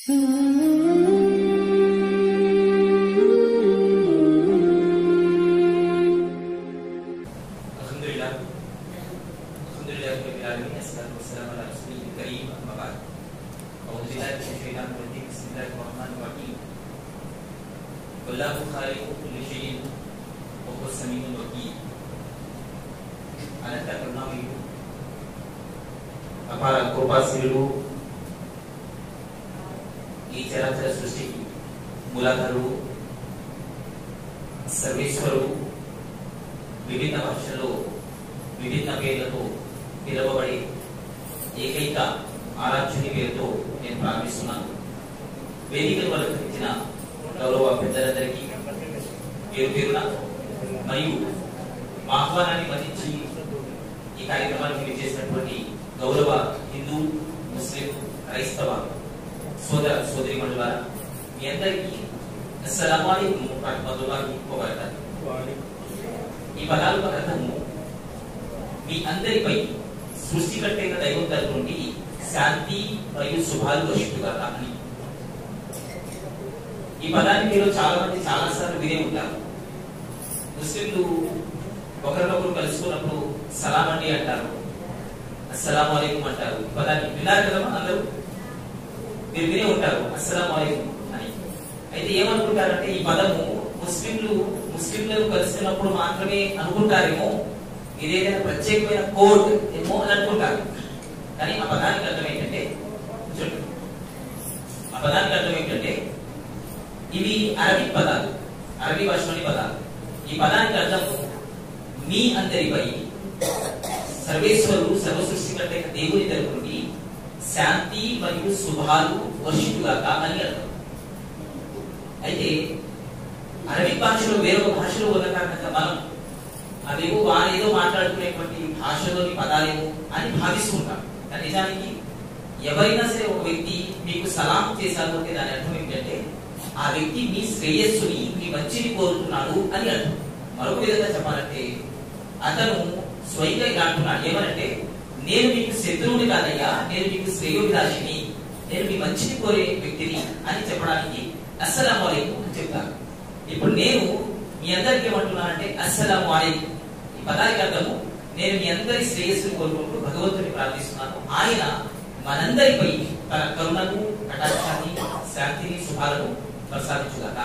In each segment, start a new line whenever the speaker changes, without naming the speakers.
الحمد لله الحمد لله رب العالمين والصلاة والسلام على رسوله الكريم أما بعد أعوذ بالله من الشيطان الرجيم بسم الله الرحمن الرحيم والله خالق كل شيء وهو السميع البصير అనంత కరుణామయుడు అపార కృపాశీలుడు ఈ చరాచర సృష్టికి మూలాధారుడు సర్వేశ్వరుడు విభిన్న భాషల్లో విభిన్న పేర్లతో పిలువబడే ఏకైక ఆరాధ్యుని పేరుతో నేను ప్రారంభిస్తున్నాను వేదికను అలంకరించిన గౌరవ పెద్దలందరికీ పేరు పేరున మరియు మా ఆహ్వానాన్ని మన్నించి ఈ కార్యక్రమానికి విచ్చేసినటువంటి గౌరవ హిందూ ముస్లిం క్రైస్తవ సోదర సోదరి మండలారా మీ అందరికీ అస్సలాము అలైకుం వరహ్మతుల్లాహి వబరకాతుహు ఈ పదాల అర్థము మీ అందరిపై సృష్టికర్తైన దైవం తరపు నుండి శాంతి మరియు శుభాలు వర్షిట్టుగా అని ఈ పదాన్ని మీరు చాలా మంది చాలా సార్లు వినే ఉంటారు ముస్లింలు ఒకరినొకరు కలుసుకున్నప్పుడు సలాం అండి అంటారు అస్సలాం అలైకుం అంటారు ఈ పదాన్ని విన్నారు కదా అందరూ మీరు వినే ఉంటారు అస్సలాం అలైకుం అని అయితే ఏమనుకుంటారంటే ఈ పదము ముస్లింలు ముస్లింలను కలుస్తున్నప్పుడు మాత్రమే అనుకుంటారేమో ఇదేదైనా ప్రత్యేకమైన కోడ్ ఏమో అని అనుకుంటారు కానీ ఆ పదానికి అర్థం ఏంటంటే చూడండి ఆ పదానికి అర్థం ఏంటంటే ఇవి అరబిక్ పదాలు అరబీ భాషలోని పదాలు ఈ పదానికి అర్థం మీ అందరిపై సర్వేశ్వరుడు సర్వసృష్టికర్త దేవుని తరపు నుండి శాంతి మరియు శుభాలు వర్షితుగాక అని అర్థం అయితే అరబిక్ భాషలో వేరొక భాషలో ఉన్న కారణంగా మనం అదేమో వారేదో మాట్లాడుకునేటువంటి భాషలోని పదాలేమో అని భావిస్తుంటాం కానీ నిజానికి ఎవరైనా సరే ఒక వ్యక్తి మీకు సలాం చేశారు అంటే దాని అర్థం ఏంటంటే ఆ వ్యక్తి మీ శ్రేయస్సుని మీ మంచిని కోరుతున్నాడు అని అర్థం మరొక విధంగా చెప్పాలంటే అతను స్వయంగా ఇలా అంటున్నాడు ఏమనంటే నేను మీకు శత్రువుని కాదయ్యా నేను మీకు శ్రేయోభిలాషిని నేను మీ మంచిని కోరే వ్యక్తిని అని చెప్పడానికి అస్సలం అలైకుం అని చెప్తాను ఇప్పుడు నేను మీ అందరికి ఏమంటున్నానంటే అస్సలం అలైకుం ఈ పదానికి అర్థము నేను మీ అందరి శ్రేయస్సుని కోరుకుంటూ భగవంతుని ప్రార్థిస్తున్నాను ఆయన మనందరిపై తన కరుణను కటాక్షాన్ని శాంతిని శుభాలను ప్రసాదించుగాక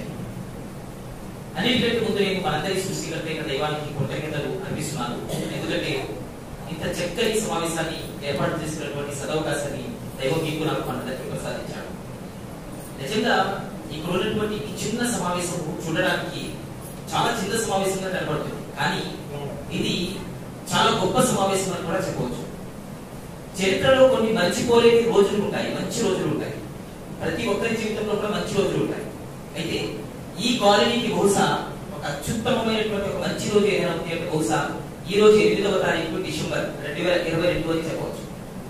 అన్నిటికంటే ముందు నేను మనందరి సృష్టికర్త అయిన దైవానికి కృతజ్ఞతలు అర్పిస్తున్నాను ఎందుకంటే ఇంత చక్కని సమావేశాన్ని ఏర్పాటు చేసినటువంటి సదవకాశాన్ని దైవం మీకు నాకు మనందరికీ ప్రసాదించాడు నిజంగా ఇక్కడ ఉన్నటువంటి ఈ చిన్న సమావేశం చూడడానికి చాలా చిన్న సమావేశంగా కనబడుతుంది కానీ ఇది చాలా గొప్ప సమావేశం అని కూడా చెప్పవచ్చు చరిత్రలో కొన్ని మర్చిపోలేని రోజులు ఉంటాయి మంచి రోజులు ఉంటాయి ప్రతి ఒక్కరి జీవితంలో కూడా మంచి రోజులు ఉంటాయి అయితే ఈ కాలనీకి బహుశా ఒక అత్యుత్తమమైనటువంటి ఒక మంచి రోజు ఏదైనా ఉంది అంటే బహుశా ఈ రోజు ఎనిమిదవ తారీఖు డిసెంబర్ రెండు వేల ఇరవై రెండు అని చెప్పవచ్చు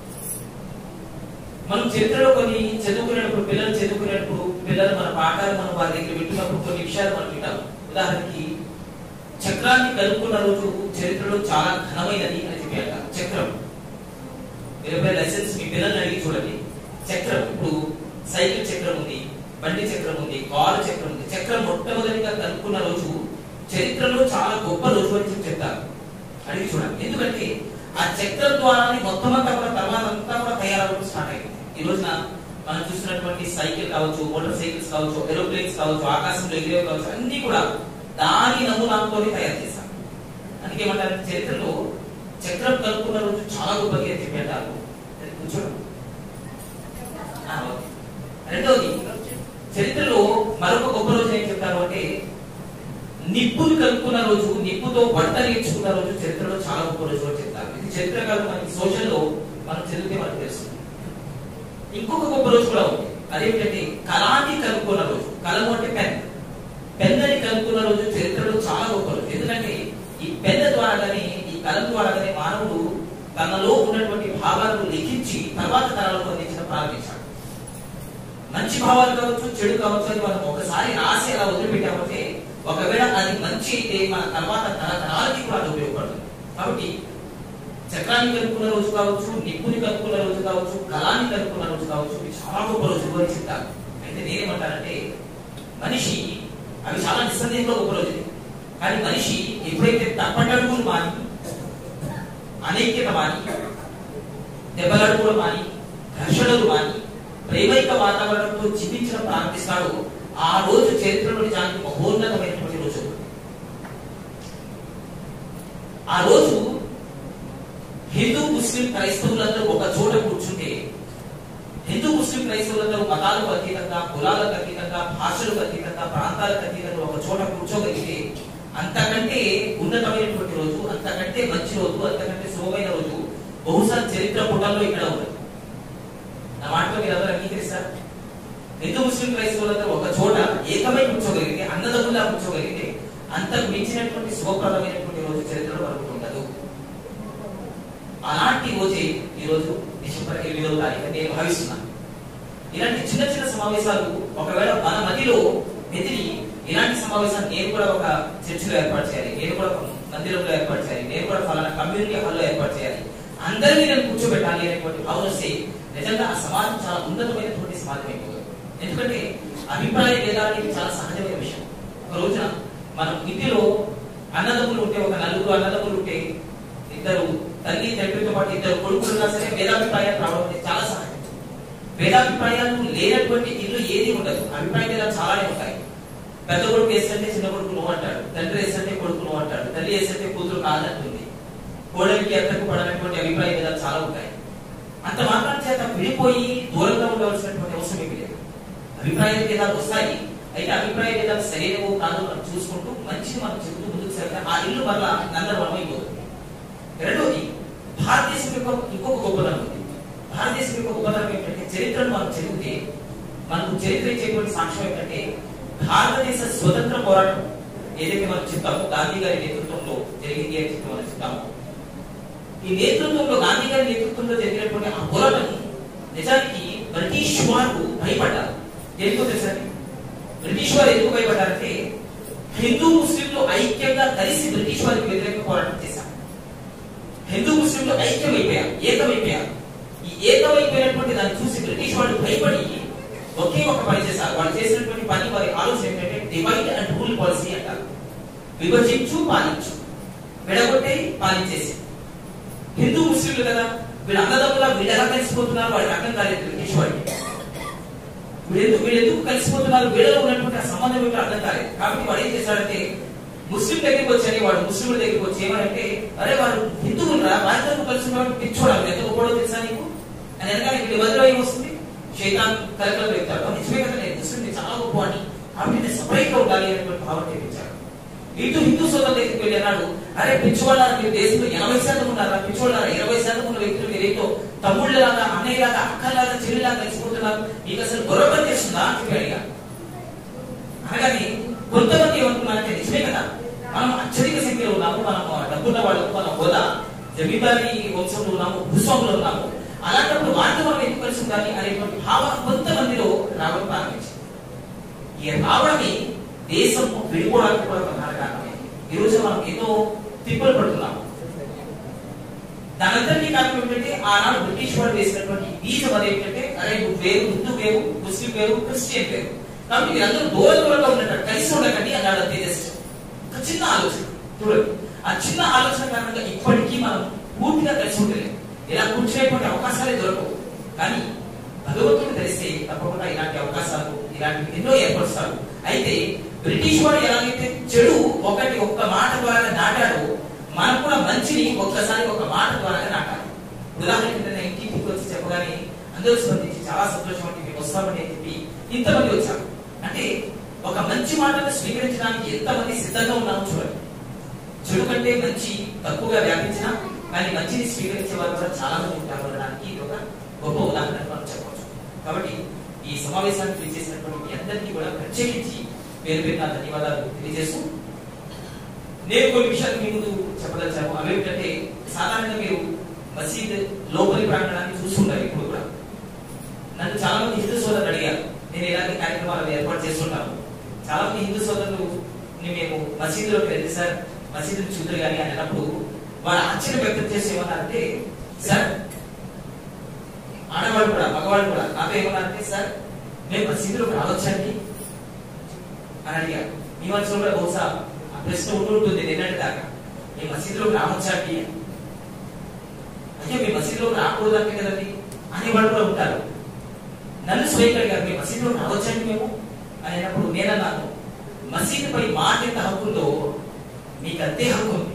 మనం చరిత్రలో కొన్ని చదువుకునేటప్పుడు పిల్లలు చదువుకునేటప్పుడు పిల్లలు మన పాఠాలు మనం వారి దగ్గర వింటున్నప్పుడు కొన్ని విషయాలు మనం వింటాం ఉదాహరణకి చక్రాన్ని కలుపుకున్న రోజు చరిత్రలో చాలా ఘనమైనది అని చెప్పి అంటారు చక్రం మీరు ఎప్పుడైనా లైసెన్స్ మీ పిల్లల్ని అడిగి చూడండి చక్రం ఇప్పుడు సైకిల్ చక్రం ఉంది బండి చక్రం ఉంది కారు చక్రం ఉంది చక్రం మొట్టమొదటిగా కలుపుకున్న రోజు చరిత్రలో చాలా గొప్ప రోజు అని చెప్పి చెప్తారు అడిగి చూడండి ఎందుకంటే ఆ చక్రం ద్వారానే మొత్తం అంతా కూడా తర్వాత అంతా కూడా తయారవడం స్టార్ట్ అయింది ఈ రోజున మనం చూసినటువంటి సైకిల్ కావచ్చు మోటార్ సైకిల్స్ కావచ్చు ఏరోప్లేన్స్ కావచ్చు ఆకాశంలో ఎగిరేవి కావచ్చు అన్ని కూడా దాని నమూనాలతోనే తయారు చేశారు అందుకే ఏమంటారు చరిత్రలో చక్రం కలుపుకున్న రోజు చాలా గొప్పగా అని చెప్పి అంటారు కూర్చోండి ఆ, ఓకే. రెండవది చరిత్రలో మరొక గొప్ప రోజు ఏం చెప్తారు అంటే నిప్పుని కలుపుకున్న రోజు నిప్పుతో వంట నేర్చుకున్న రోజు చరిత్రలో చాలా గొప్ప రోజు అని చెప్తారు ఇది చరిత్రకారు మనకి సోషల్ లో మనం చదివితే మనకు తెలుస్తుంది ఇంకొక గొప్ప రోజు కూడా ఉంది అదేంటంటే కళాన్ని కలుపుకున్న రోజు కలము అంటే పెన్ పెన్నని కలుపుకున్న రోజు చరిత్రలో చాలా గొప్ప రోజు ఎందుకంటే ఈ పెన్న ద్వారాగానే ఈ కలం ద్వారాగానే మానవుడు తనలో ఉన్నటువంటి భావాలను లిఖించి తర్వాత తరాలకు అందించడం ప్రారంభించాడు మంచి భావాలు కావచ్చు చెడు కావచ్చు అని మనం ఒకసారి రాసి అలా వదిలిపెట్టామంటే ఒకవేళ అది మంచి అయితే మన తర్వాత తరతరాలకి కూడా అది ఉపయోగపడుతుంది కాబట్టి చక్రాన్ని కనుక్కున్న రోజు కావచ్చు నిప్పుని కనుక్కున్న రోజు కావచ్చు కళాన్ని కనుక్కున్న రోజు కావచ్చు ఇవి చాలా గొప్ప రోజు అని చెప్తారు అయితే నేనేమంటానంటే మనిషి అవి చాలా నిస్సందేహంలో గొప్ప రోజు కానీ మనిషి ఎప్పుడైతే తప్పటడుగులు మాని అనైక్యత మాని దెబ్బలాడుకోవడం మాని ఘర్షణలు మాని ప్రేమైక వాతావరణంతో జీవించడం ప్రారంభిస్తాడో ఆ రోజు చరిత్రలో నిజానికి మహోన్నతమైనటువంటి రోజు ఆ రోజు హిందూ ముస్లిం క్రైస్తవులందరూ ఒక చోట కూర్చుంటే హిందూ ముస్లిం క్రైస్తవులందరూ మతాలకు అతీతంగా కులాలకు అతీతంగా భాషలకు అతీతంగా ప్రాంతాలకు అతీతంగా ఒక చోట కూర్చోగలిగితే అంతకంటే ఉన్నతమైనటువంటి రోజు అంతకంటే మంచి రోజు అంతకంటే శుభమైన రోజు బహుశా చరిత్ర పుటల్లో ఇక్కడ ఉంది నా మాటలో మీరు అందరూ అంగీకరిస్తారు హిందూ ముస్లిం క్రైస్తవులందరూ ఒక చోట ఏకమై కూర్చోగలిగితే అన్నదమ్ములా కూర్చోగలిగితే అంతకు మించినటువంటి శుభప్రదమైనటువంటి రోజు చరిత్రలో మనకు ఉండదు అలాంటి రోజే ఈ రోజు డిసెంబర్ ఎనిమిదవ తారీఖు నేను భావిస్తున్నాను ఇలాంటి చిన్న చిన్న సమావేశాలు ఒకవేళ మన మధ్యలో మెదిలి ఇలాంటి సమావేశాలు నేను కూడా ఒక చర్చిలో ఏర్పాటు చేయాలి నేను కూడా ఒక మందిరంలో ఏర్పాటు చేయాలి నేను కూడా ఫలానా కమ్యూనిటీ హాల్లో ఏర్పాటు చేయాలి అందరినీ నేను కూర్చోబెట్టాలి అనేటువంటి భావన వస్తే నిజంగా ఆ సమాజం చాలా ఉన్నతమైనటువంటి సమాజం అయిపోతుంది ఎందుకంటే అభిప్రాయ భేదాలు చాలా సహజమైన విషయం ఒక రోజున మనం ఇంటిలో అన్నదమ్ములు ఉంటే ఒక నలుగురు అన్నదమ్ములు ఉంటే ఇద్దరు తల్లి తండ్రితో పాటు ఇద్దరు కొడుకులు ఉన్నా సరే భేదాభిప్రాయాలు రావడం అనేది చాలా సహజం భేదాభిప్రాయాలు లేనటువంటి ఇల్లు ఏది ఉండదు అభిప్రాయ భేదాలు చాలానే ఉంటాయి పెద్ద కొడుకు వేస్తుంటే చిన్న కొడుకు నువ్వు అంటాడు తండ్రి వేస్తుంటే కొడుకు నువ్వు అంటాడు తల్లి వేస్తుంటే కూతురు కాదంటుంది కోడలికి అత్తకు పడనటువంటి అభిప్రాయ భేదాలు చాలా ఉంటాయి అంత మాత్రం చేత విడిపోయి దూరంగా ఉండవలసినటువంటి అవసరం ఏమి లేదు అభిప్రాయ భేదాలు వస్తాయి అయితే అభిప్రాయ భేదాలు సరైనవో కాదో మనం చూసుకుంటూ మంచిది మనం చెబుతూ ముందుకు సాగితే ఆ ఇల్లు వల్ల నందనవనం అయిపోతుంది రెండోది భారతదేశం యొక్క ఇంకొక గొప్పదనం ఉంది భారతదేశం యొక్క గొప్పదనం ఏంటంటే చరిత్రను మనం చదివితే మనకు చరిత్ర ఇచ్చేటువంటి సాక్ష్యం ఏంటంటే భారతదేశ స్వతంత్ర పోరాటం ఏదైతే మనం చెప్తామో గాంధీ గారి నేతృత్వంలో జరిగింది అని చెప్పి మనం చెప్తాము ఈ నేతృత్వంలో గాంధీ గారి నేతృత్వంలో జరిగినటువంటి ఆ పోరాటం నిజానికి బ్రిటిష్ వారు భయపడ్డారు ఎందుకో తెలుసా బ్రిటిష్ వారు ఎందుకు భయపడ్డారంటే హిందూ ముస్లింలు ఐక్యంగా కలిసి బ్రిటిష్ వారికి వ్యతిరేకంగా పోరాటం చేశారు హిందూ ముస్లింలు ఐక్యమైపోయారు ఏకమైపోయారు ఈ ఏకమైపోయినటువంటి దాన్ని చూసి బ్రిటిష్ వాళ్ళు భయపడి ఒకే ఒక పని చేశారు వాళ్ళు చేసినటువంటి పని వారి ఆలోచన ఏంటంటే డివైడ్ అండ్ రూల్ పాలసీ అంటారు విభజించు పాలించు విడగొట్టి పాలించేసి హిందూ ముస్లింలు కదా వీళ్ళు అన్నదమ్ముల వీళ్ళు ఎలా కలిసిపోతున్నారు వాడికి అర్థం కాలేదు బ్రిటిష్ వాడికి వీళ్ళెందుకు వీళ్ళెందుకు కలిసిపోతున్నారు వీళ్ళలో ఉన్నటువంటి ఆ సంబంధం ఏమిటో అర్థం కాలేదు కాబట్టి వాడు ఏం చేశాడంటే ముస్లిం దగ్గరికి వచ్చని వాడు ముస్లింల దగ్గరికి వచ్చి ఏమనంటే అరే వాడు హిందువులు రా వాళ్ళతో కలిసి ఉన్నవాడు పిచ్చోడాలి ఎంత గొప్పడో తెలుసా నీకు అని అనగా వీడి మధ్యలో ఏమొస్తుంది శైతాన్ కలకలు వెళ్తాడు నిజమే కదా నేను ముస్లిం నేను చాలా గొప్ప అని కాబట్టి నేను సపరేట్ గా ఉండాలి అనేటువంటి భావన తెప్పించాడు ఇటు హిందూ సోదరుల దగ్గరికి వెళ్ళి అన్నాడు అరే పిచ్చివాళ్ళ మీరు దేశంలో ఎనభై శాతం ఉన్నారా పిచ్చివాళ్ళ ఇరవై శాతం ఉన్న వ్యక్తులు మీరేంటో తమ్ముళ్ళలాగా అన్నయ్యలాగా అక్కలాగా చెల్లిలాగా కలిసిపోతున్నారు మీకు అసలు గొడవ చేస్తుందా అని చెప్పి అడిగా అనగానే కొంతమంది ఏమనుకున్నారంటే నిజమే కదా మనం అత్యధిక సంఖ్యలో ఉన్నాము మనం డబ్బున్న వాళ్ళు మనం హోదా జమీందారీ వంశంలో ఉన్నాము భూస్వాములు ఉన్నాము అలాంటప్పుడు వాటితో మనం ఎందుకు కలిసి ఉండాలి అనేటువంటి భావన కొంతమందిలో రావడం ప్రారంభించింది ఈ రావడమే దేశం విడిపోవడానికి కూడా ప్రధాన కారణమైంది ఈ రోజు మనం ఎన్నో తిప్పలు పడుతున్నాము దానంతటికీ కారణం ఏంటంటే ఆనాడు బ్రిటిష్ వాళ్ళు వేసినటువంటి బీజం అది ఏంటంటే అరే నువ్వు వేరు హిందూ వేరు ముస్లిం వేరు క్రిస్టియన్ వేరు కాబట్టి మీరందరూ దూర దూరంగా ఉండకండి కలిసి ఉండకండి అన్నాడు అంతే జస్ట్ ఒక చిన్న ఆలోచన చూడండి ఆ చిన్న ఆలోచన కారణంగా ఇప్పటికీ మనం పూర్తిగా కలిసి ఉండలేము ఇలా కూర్చునేటువంటి అవకాశాలే దొరకవు కానీ భగవంతుడు తెలిస్తే తప్పకుండా ఇలాంటి అవకాశాలు ఇలాంటివి ఎన్నో ఏర్పరుస్తారు అయితే బ్రిటిష్ వాడు ఎలాగైతే చెడు ఒకటి ఒక్క మాట ద్వారా నాటాడో మనం కూడా మంచిని ఒక్కసారి ఒక మాట ద్వారా నాటాలి ఉదాహరణకి నేను ఇంటికి వచ్చి చెప్పగానే అందరూ స్పందించి చాలా సంతోషం అంటే మేము వస్తామని చెప్పి ఇంతమంది వచ్చారు అంటే ఒక మంచి మాటను స్వీకరించడానికి ఎంతమంది సిద్ధంగా ఉన్నామో చూడండి చెడు కంటే మంచి తక్కువగా వ్యాపించినా కానీ మంచిని స్వీకరించే వారు కూడా చాలా మంది ఉంటారు అనడానికి ఇది ఒక గొప్ప ఉదాహరణ మనం చెప్పవచ్చు కాబట్టి ఈ సమావేశానికి పిలిచేసినటువంటి మీ అందరికీ కూడా ప్రత్యేకించి పేరు పేరు నా ధన్యవాదాలు తెలియజేస్తూ నేను కొన్ని విషయాలు మీ ముందు చెప్పదలిచాము అవి ఏమిటంటే సాధారణంగా మీరు మసీద్ లోపలి ప్రాంగణాన్ని చూస్తుంటారు ఇప్పుడు కూడా నన్ను చాలా మంది హిందూ సోదరులు అడిగారు నేను ఇలాంటి కార్యక్రమాలు ఏర్పాటు చేస్తుంటాను చాలా మంది హిందూ సోదరులు మేము మసీదులోకి వెళ్తే సార్ మసీదు చూద్దరు కానీ అని అన్నప్పుడు వాడు ఆశ్చర్యం వ్యక్తం చేసి ఏమన్నారంటే సార్ ఆడవాళ్ళు కూడా మగవాళ్ళు కూడా నాతో ఏమన్నారంటే సార్ మేము మసీదులోకి రావచ్చండి అని అడిగారు మీ మనసులో కూడా బహుశా ఆ ప్రశ్న ఉండి ఉంటుంది నిన్నటి దాకా మీ మసీదులోకి రావచ్చండి అని. అయ్యో మీ మసీదులోకి రాకూడదు అంటే కదండి అనేవాళ్ళు కూడా ఉంటారు నన్ను స్వయంగా అడిగారు మీ మసీదులోకి రావచ్చండి మేము అని అన్నప్పుడు నేనన్నాను మసీదుపై మాట ఎంత హక్కు ఉందో మీకు అంతే హక్కు ఉంది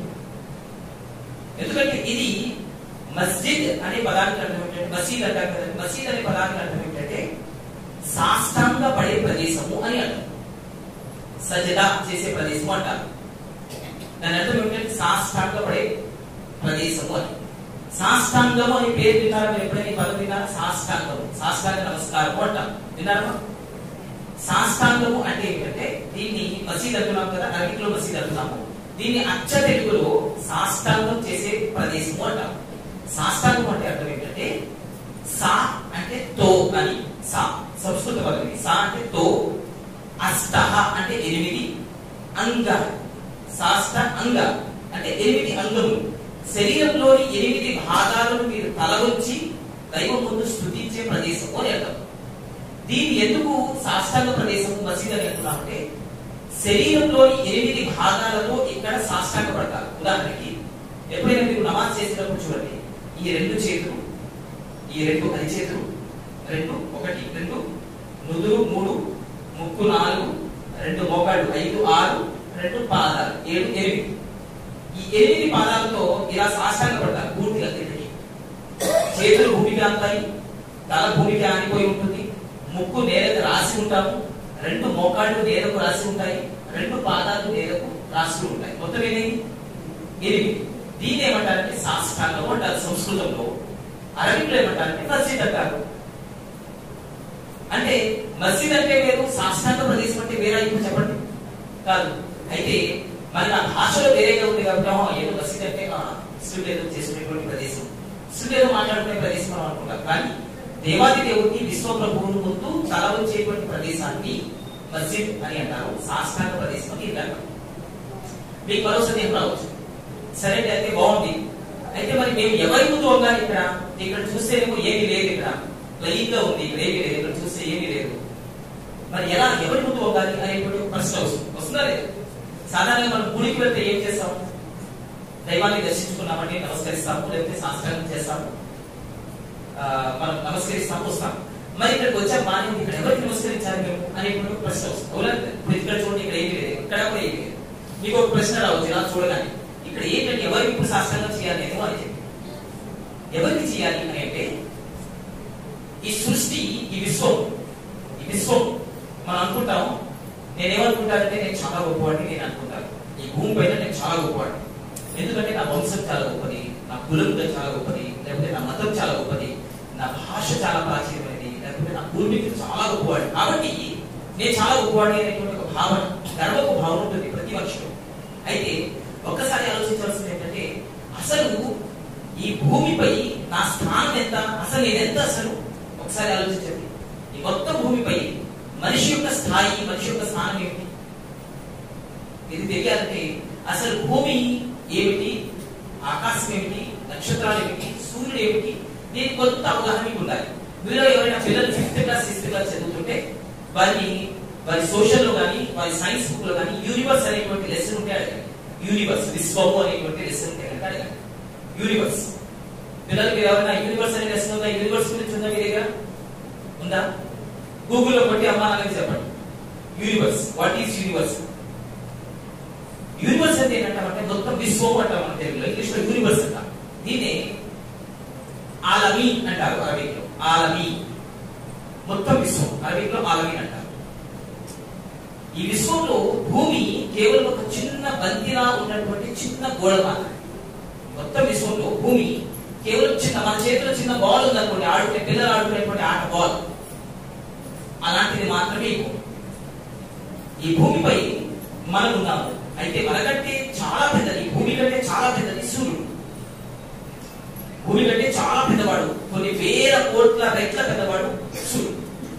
ఎందుకంటే ఇది మస్జిద్ అనే పదానికి అర్థం ఏంటంటే మసీద్ అంటారు కదా మసీద్ అనే పదానికి అర్థం ఏంటంటే సాష్టాంగ పడే ప్రదేశము అని అర్థం సజదా చేసే ప్రదేశము అంటారు దాని అర్థం ఏంటంటే సాష్టాంగ పడే ప్రదేశము అని సాష్టాంగము అనే పేరు విన్నారా మీరు ఎప్పుడైనా ఈ పదం విన్నారా సాష్టాంగము సాష్టాంగ నమస్కారము అంటాం విన్నారా సాష్టాంగము అంటే ఏంటంటే దీన్ని మసీద్ అంటున్నాం కదా అరబిక్లో మసీద్ అంటున్నాము దీన్ని అచ్చ తెలుగులో సాష్టాంగం చేసే ప్రదేశము అంటాం సాష్టాంగం అంటే అర్థం ఏంటంటే సా అంటే తో అని సా సంస్కృత పదం ఇది. సా అంటే తో అష్టహ అంటే ఎనిమిది అంగ శాస్త్ర అంగ అంటే ఎనిమిది అంగములు శరీరంలోని ఎనిమిది భాగాలను మీరు తల ఉంచి దైవం ముందు స్థుతించే ప్రదేశము అని అర్థం దీన్ని ఎందుకు సాష్టాంగ ప్రదేశము మసీద్ అని అంటున్నామంటే శరీరంలోని ఎనిమిది భాగాలతో ఇక్కడ సాష్టాంగ పడతారు ఉదాహరణకి ఎప్పుడైనా మీరు నమాజ్ చేసినప్పుడు చూడండి ఈ రెండు చేతులు ఈ రెండు అరిచేతులు రెండు ఒకటి రెండు నుదురు మూడు ముక్కు నాలుగు రెండు మోకాళ్ళు ఐదు ఆరు రెండు పాదాలు ఏడు ఎనిమిది ఈ ఎనిమిది పాదాలతో ఇలా సాష్టాంగ పడతారు పూర్తిగా కిందకి చేతులు భూమికి అంతాయి తల భూమికి ఆనిపోయి ఉంటుంది ముక్కు నేలకు రాసి ఉంటాము రెండు మోకాళ్ళు నేలకు రాసి ఉంటాయి రెండు పాదాలు నేలకు రాసి ఉంటాయి మొత్తం ఎనిమిది ఎనిమిది దీన్ని ఏమంటారంటే సాష్టాంగం అంటారు సంస్కృతంలో అరబిక్లో ఏమంటారంటే మస్జిద్ అంటారు అంటే మస్జిద్ అంటే వేరు సాష్టాంగ ప్రదేశం అంటే వేరే ఇప్పుడు చెప్పండి కాదు అయితే మరి నా భాషలో వేరేగా ఉంది కాబట్టి "ఆహా, ఏదో మసీద్ అంటే ఆ, ఇస్లాం ఏదో చేసుకునేటువంటి ప్రదేశం ఇస్లాం ఏదో మాట్లాడుకునే ప్రదేశం మనం అనుకుంటాం కానీ దేవాది దేవుడికి విశ్వ ప్రభువును ముందు తల వచ్చేటువంటి ప్రదేశాన్ని మస్జిద్ అని అంటారు సాష్టాంగ ప్రదేశం అని ఇది అంటారు మీకు మరో సందేహం రావచ్చు సరే అయితే బాగుంది అయితే మరి మేము ఎవరి ముందు వంగాలి ఇక్కడ ఇక్కడ చూస్తేనేమో ఏమీ లేదు ఇక్కడ లైన్ గా ఉంది ఇక్కడ ఏమీ లేదు ఇక్కడ చూస్తే ఏమీ లేదు మరి ఎలా ఎవరి ముందు వంగాలి అనేటువంటి ఒక ప్రశ్న వస్తుంది వస్తుందా లేదు సాధారణంగా మనం గుడికి వెళ్తే ఏం చేస్తాం దైవాన్ని దర్శించుకున్నామంటే నమస్కరిస్తాము లేకపోతే సాంస్కారం చేస్తాము ఆ, మనం నమస్కరిస్తాము వస్తాం మరి ఇక్కడికి వచ్చాక బాగానే ఉంది ఇక్కడ ఎవరికి నమస్కరించాలి మేము అనేటువంటి ఒక ప్రశ్న వస్తుంది అవునా ఇప్పుడు ఇక్కడ చూడండి ఇక్కడ ఏమీ లేదు ఇక్కడ కూడా ఏమీ లేదు మీకు ఒక ప్రశ్న రావచ్చు ఇలా చూడగానే ఇక్కడ ఏంటంటే ఎవరికి ఇప్పుడు సాష్టాంగం చేయాలి అనేది అని చెప్పి ఎవరికి చేయాలి అని అంటే ఈ సృష్టి ఈ విశ్వం ఈ విశ్వం మనం అనుకుంటాం నేనేమనుకుంటానంటే నేను చాలా గొప్పవాడిని నేను అనుకుంటాను ఈ భూమి పైన నేను చాలా గొప్పవాడిని ఎందుకంటే నా వంశం చాలా గొప్పది నా కులం చాలా గొప్పది లేకపోతే నా మతం చాలా గొప్పది నా భాష చాలా ప్రాచీనమైనది లేకపోతే నా పూర్వీకులు చాలా గొప్పవాడు కాబట్టి నేను చాలా గొప్పవాడిని అనేటువంటి ఒక భావన గర్వపు భావన ఉంటుంది ప్రతి మనిషిలో అయితే ఒక్కసారి ఆలోచించాల్సింది ఏంటంటే అసలు ఈ భూమిపై నా స్థానం ఎంత అసలు నేను ఎంత అసలు ఒకసారి ఆలోచించండి ఈ మొత్తం భూమిపై మనిషి యొక్క స్థాయి మనిషి యొక్క స్థానం ఏమిటి ఇది తెలియాలంటే అసలు భూమి ఏమిటి ఆకాశం ఏమిటి నక్షత్రాలు ఏమిటి సూర్యుడు ఏమిటి దీని కొంత అవగాహన మీకు ఉండాలి మీలో ఎవరైనా పిల్లలు ఫిఫ్త్ క్లాస్ సిక్స్త్ క్లాస్ చదువుతుంటే వారిని వారి సోషల్ లో కానీ వారి సైన్స్ బుక్ లో కానీ యూనివర్స్ అనేటువంటి లెసన్ ఉంటే అడగండి యూనివర్స్ విశ్వము అనేటువంటి లెసన్ ఉంటే కనుక అడగండి యూనివర్స్ పిల్లలు మీరు ఎవరైనా యూనివర్స్ అనే లెసన్ ఉందా యూనివర్స్ గురించి ఉందా మీ దగ్గర ఉందా గూగుల్లో కొట్టి అమ్మా నాన్నకి చెప్పండి universe what is universe universe అంటే ఏంటంటే మొత్తం విశ్వం అంటాం మన తెలుగులో ఇంగ్లీష్ లో యూనివర్స్ అంటాం దీన్ని ఆలమీ అంటారు అరబిక్ లో ఆలమీ మొత్తం విశ్వం అరబిక్ లో ఆలమీ అంటారు ఈ విశ్వంలో భూమి కేవలం ఒక చిన్న బంతిలా ఉన్నటువంటి చిన్న గోడ మాత్రమే మొత్తం విశ్వంలో భూమి కేవలం చిన్న మన చేతిలో చిన్న బాల్ ఉందనుకోండి ఆడుకునే పిల్లలు ఆడుకునేటువంటి ఆట బాల్ అలాంటిది మాత్రమే ఈ భూమి ఈ భూమిపై మనం ఉన్నాము అయితే మనకంటే చాలా పెద్దది ఈ భూమి కంటే చాలా పెద్దది సూర్యుడు భూమి కంటే చాలా పెద్దవాడు కొన్ని వేల కోట్ల రెట్ల పెద్దవాడు సూర్యుడు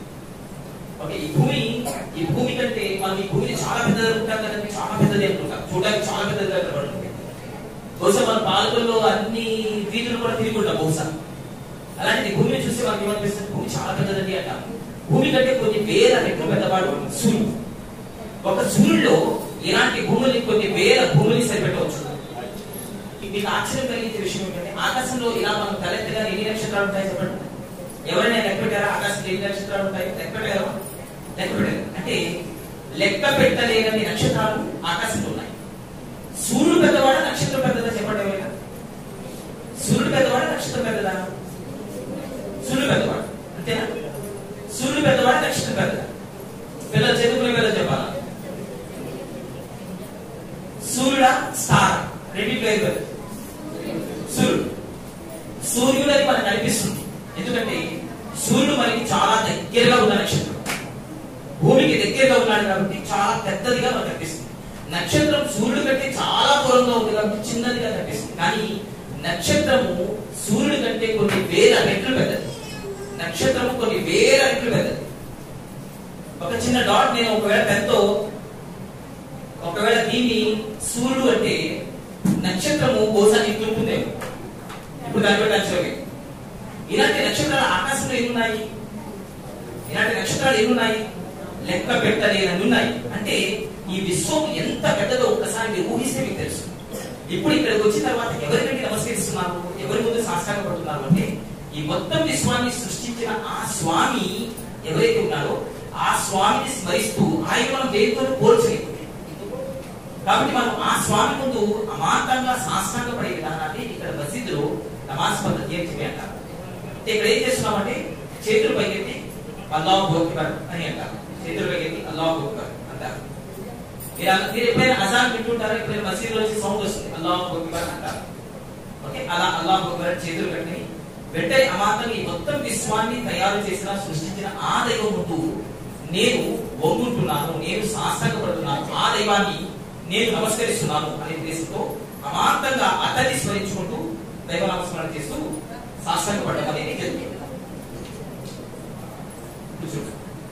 ఓకే ఈ భూమి ఈ భూమి కంటే మనం ఈ భూమిని చాలా పెద్దది అనుకుంటాం కదండి చాలా పెద్దది అనుకుంటాం చూడడానికి చాలా పెద్దదిగా కనబడుతుంది బహుశా మన పాలకుల్లో అన్ని వీధులు కూడా తిరిగి ఉంటాం బహుశా అలాంటి భూమిని చూస్తే మనకి ఏమనిపిస్తుంది భూమి చాలా పెద్దదండి అంటాం భూమి కంటే కొన్ని వేల రెట్లు పెద్దవాడు సూర్యుడు ఒక సూర్యుడిలో ఇలాంటి భూముల్ని కొన్ని వేల భూముల్ని సరిపెట్టవచ్చు మీకు ఆశ్చర్యం కలిగించే విషయం ఏంటంటే ఆకాశంలో ఇలా మనం తలెత్తగా ఎన్ని నక్షత్రాలు ఉంటాయి చెప్పండి ఎవరైనా లెక్క పెట్టారా ఆకాశంలో ఎన్ని నక్షత్రాలు ఉంటాయి లెక్క పెట్టారా లెక్క పెట్టారు అంటే లెక్క పెట్టలేని నక్షత్రాలు ఆకాశంలో ఉన్నాయి సూర్యుడు పెద్దవాడా నక్షత్రం పెద్దదా చెప్పండి ఎవరైనా సూర్యుడు పెద్దవాడా నక్షత్రం పెద్దదా సూర్యుడు పెద్దవాడు అంతేనా సూర్యుడు పెద్దవాడా నక్షత్రం పెద్దదా పిల్లలు చదువుకునే పిల్లలు చెప్పాలా సూర్యుడా స్టార్ రెండింటి పేరు కదా సూర్యుడు సూర్యుడు అని మనకు అనిపిస్తుంది ఎందుకంటే సూర్యుడు మనకి చాలా దగ్గరగా ఉన్న నక్షత్రం భూమికి దగ్గరగా ఉన్నాడు కాబట్టి చాలా పెద్దదిగా మనకు కనిపిస్తుంది నక్షత్రం సూర్యుడు కంటే చాలా దూరంగా ఉంది కాబట్టి చిన్నదిగా కనిపిస్తుంది కానీ నక్షత్రము సూర్యుడి కంటే కొన్ని వేల రెట్లు పెద్దది నక్షత్రము కొన్ని వేల రెట్లు పెద్దది ఒక చిన్న డాట్ నేను ఒకవేళ పెద్ద ఒకవేళ దీన్ని సూర్యుడు అంటే నక్షత్రము బహుశా నీకు ఉంటుందేమో ఇప్పుడు దాని బట్టి అంచనా ఇలాంటి నక్షత్రాలు ఆకాశంలో ఎన్ని ఉన్నాయి ఇలాంటి నక్షత్రాలు ఎన్ని ఉన్నాయి లెక్క పెట్టలేనని ఉన్నాయి అంటే ఈ విశ్వం ఎంత పెద్దదో ఒక్కసారి మీరు ఊహిస్తే మీకు తెలుసు ఇప్పుడు ఇక్కడికి వచ్చిన తర్వాత ఎవరికంటే నమస్కరిస్తున్నారు ఎవరి ముందు సాష్టాంగ పడుతున్నారు అంటే ఈ మొత్తం విశ్వాన్ని సృష్టించిన ఆ స్వామి ఎవరైతే ఉన్నారో ఆ స్వామిని స్మరిస్తూ ఆయన మనం దేనితో పోల్చలేదు కాబట్టి మనం ఆ స్వామి ముందు అమాంతంగా సాష్టాంగ పడే విధానాన్ని ఇక్కడ మసీదులో నమాజ్ పద్ధతి అని చెప్పి అంటారు అంటే ఇక్కడ ఏం చేస్తున్నామంటే చేతులు పైకెత్తి అల్లాహ్ అక్బర్ అని అంటారు చేతులు పైకెత్తి అల్లాహ్ అక్బర్ అంటారు మీరు అన్న- మీరు ఎప్పుడైనా అజాన్ వింటుంటారా ఎప్పుడైనా మసీదులో వచ్చి సౌండ్ వస్తుంది అల్లాహ్ అక్బర్ అంటారు ఓకే అలా అల్లాహ్ అక్బర్ అని చేతులు కట్టి వెంటనే అమాంతంగా ఈ మొత్తం విశ్వాన్ని తయారు చేసిన సృష్టించిన ఆ దైవం ముందు నేను వంగుంటున్నాను నేను సాష్టాంగపడుతున్నాను ఆ దైవాన్ని నేను నమస్కరిస్తున్నాను అనే ఉద్దేశంతో అమాంతంగా అతన్ని స్మరించుకుంటూ దైవ నామస్మరణ చేస్తూ సాష్టాంగపడడం అనేది జరుగుతుంది కూర్చోండి.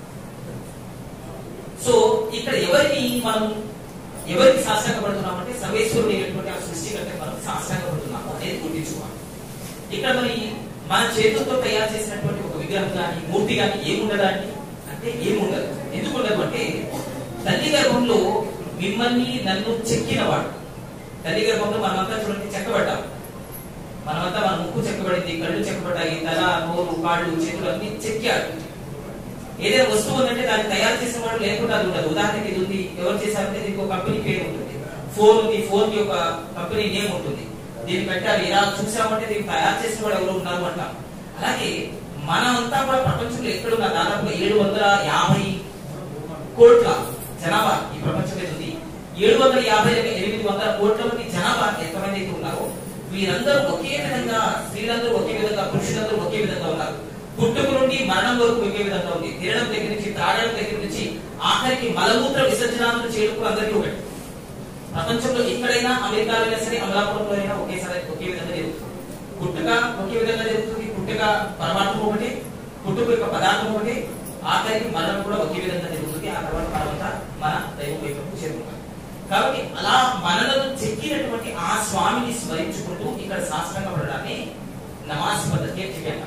సో ఇక్కడ ఎవరిని మనం ఎవరికి సాష్టాంగపడుతున్నాం అంటే సర్వేశ్వరుడు అయినటువంటి ఆ సృష్టికర్త మనం సాష్టాంగపడుతున్నాము అనేది గుర్తించుకోవాలి ఇక్కడ మరి మన చేతులతో తయారు చేసినటువంటి ఒక విగ్రహం కానీ మూర్తి కానీ ఏముండదండి అంటే ఏముండదు ఎందుకు ఉండదు అంటే తల్లి గర్భంలో మిమ్మల్ని నన్ను చెక్కినవాడు తల్లి గర్భంలో మనమంతా చూడండి చెక్కబడ్డాం మనమంతా మన ముక్కు చెక్కబడింది కళ్ళు చెక్కబడ్డాయి తల నోరు కాళ్ళు చేతులు అన్ని చెక్కాడు ఏదైనా వస్తువు ఉందంటే దాన్ని తయారు చేసిన వాడు లేకుండా అది ఉండదు ఉదాహరణకి ఇది ఉంది ఎవరు చేశారంటే దీనికి ఒక కంపెనీ పేరు ఉంటుంది ఫోన్ ఉంది ఫోన్ కి ఒక కంపెనీ నేమ్ ఉంటుంది దీన్ని పెట్టాలి ఇలా చూసామంటే దీన్ని తయారు చేసిన వాడు ఎవరు ఉన్నారు అంటాం అలాగే మనమంతా కూడా ప్రపంచంలో ఎక్కడున్నా దాదాపుగా ఏడు వందల యాభై కోట్ల జనాభా ఈ ప్రపంచం మీద ఉంది ఏడు వందల యాభై ఎనిమిది వందల కోట్ల మంది జనాభా ఎంతమంది అయితే ఉన్నారో వీరందరూ ఒకే విధంగా స్త్రీలందరూ ఒకే విధంగా పురుషులందరూ ఒకే విధంగా ఉన్నారు పుట్టుక నుండి మరణం వరకు ఒకే విధంగా ఉంది తినడం దగ్గర నుంచి త్రాగడం దగ్గర నుంచి ఆఖరికి మలమూత్ర విసర్జనాలను చేయడం అందరికీ ఒకటి ప్రపంచంలో ఎక్కడైనా అమెరికాలో అయినా సరే అమలాపురంలో అయినా ఒకేసారి ఒకే విధంగా జరుగుతుంది పుట్టుక ఒకే విధంగా జరుగుతుంది పుట్టుక పరమాత్మ ఒకటి పుట్టుక యొక్క పదార్థం ఒకటి ఆఖరికి మరణం కూడా ఒకే విధంగా జరుగుతుంది ఆ తర్వాత మనమంతా మన దైవం వైపు చేరుకుంటాం కాబట్టి అలా మనలను చెక్కినటువంటి ఆ స్వామిని స్మరించుకుంటూ ఇక్కడ శాస్త్రంగా పడడాన్ని నమాజ్ పద్ధతి అని చెప్పాను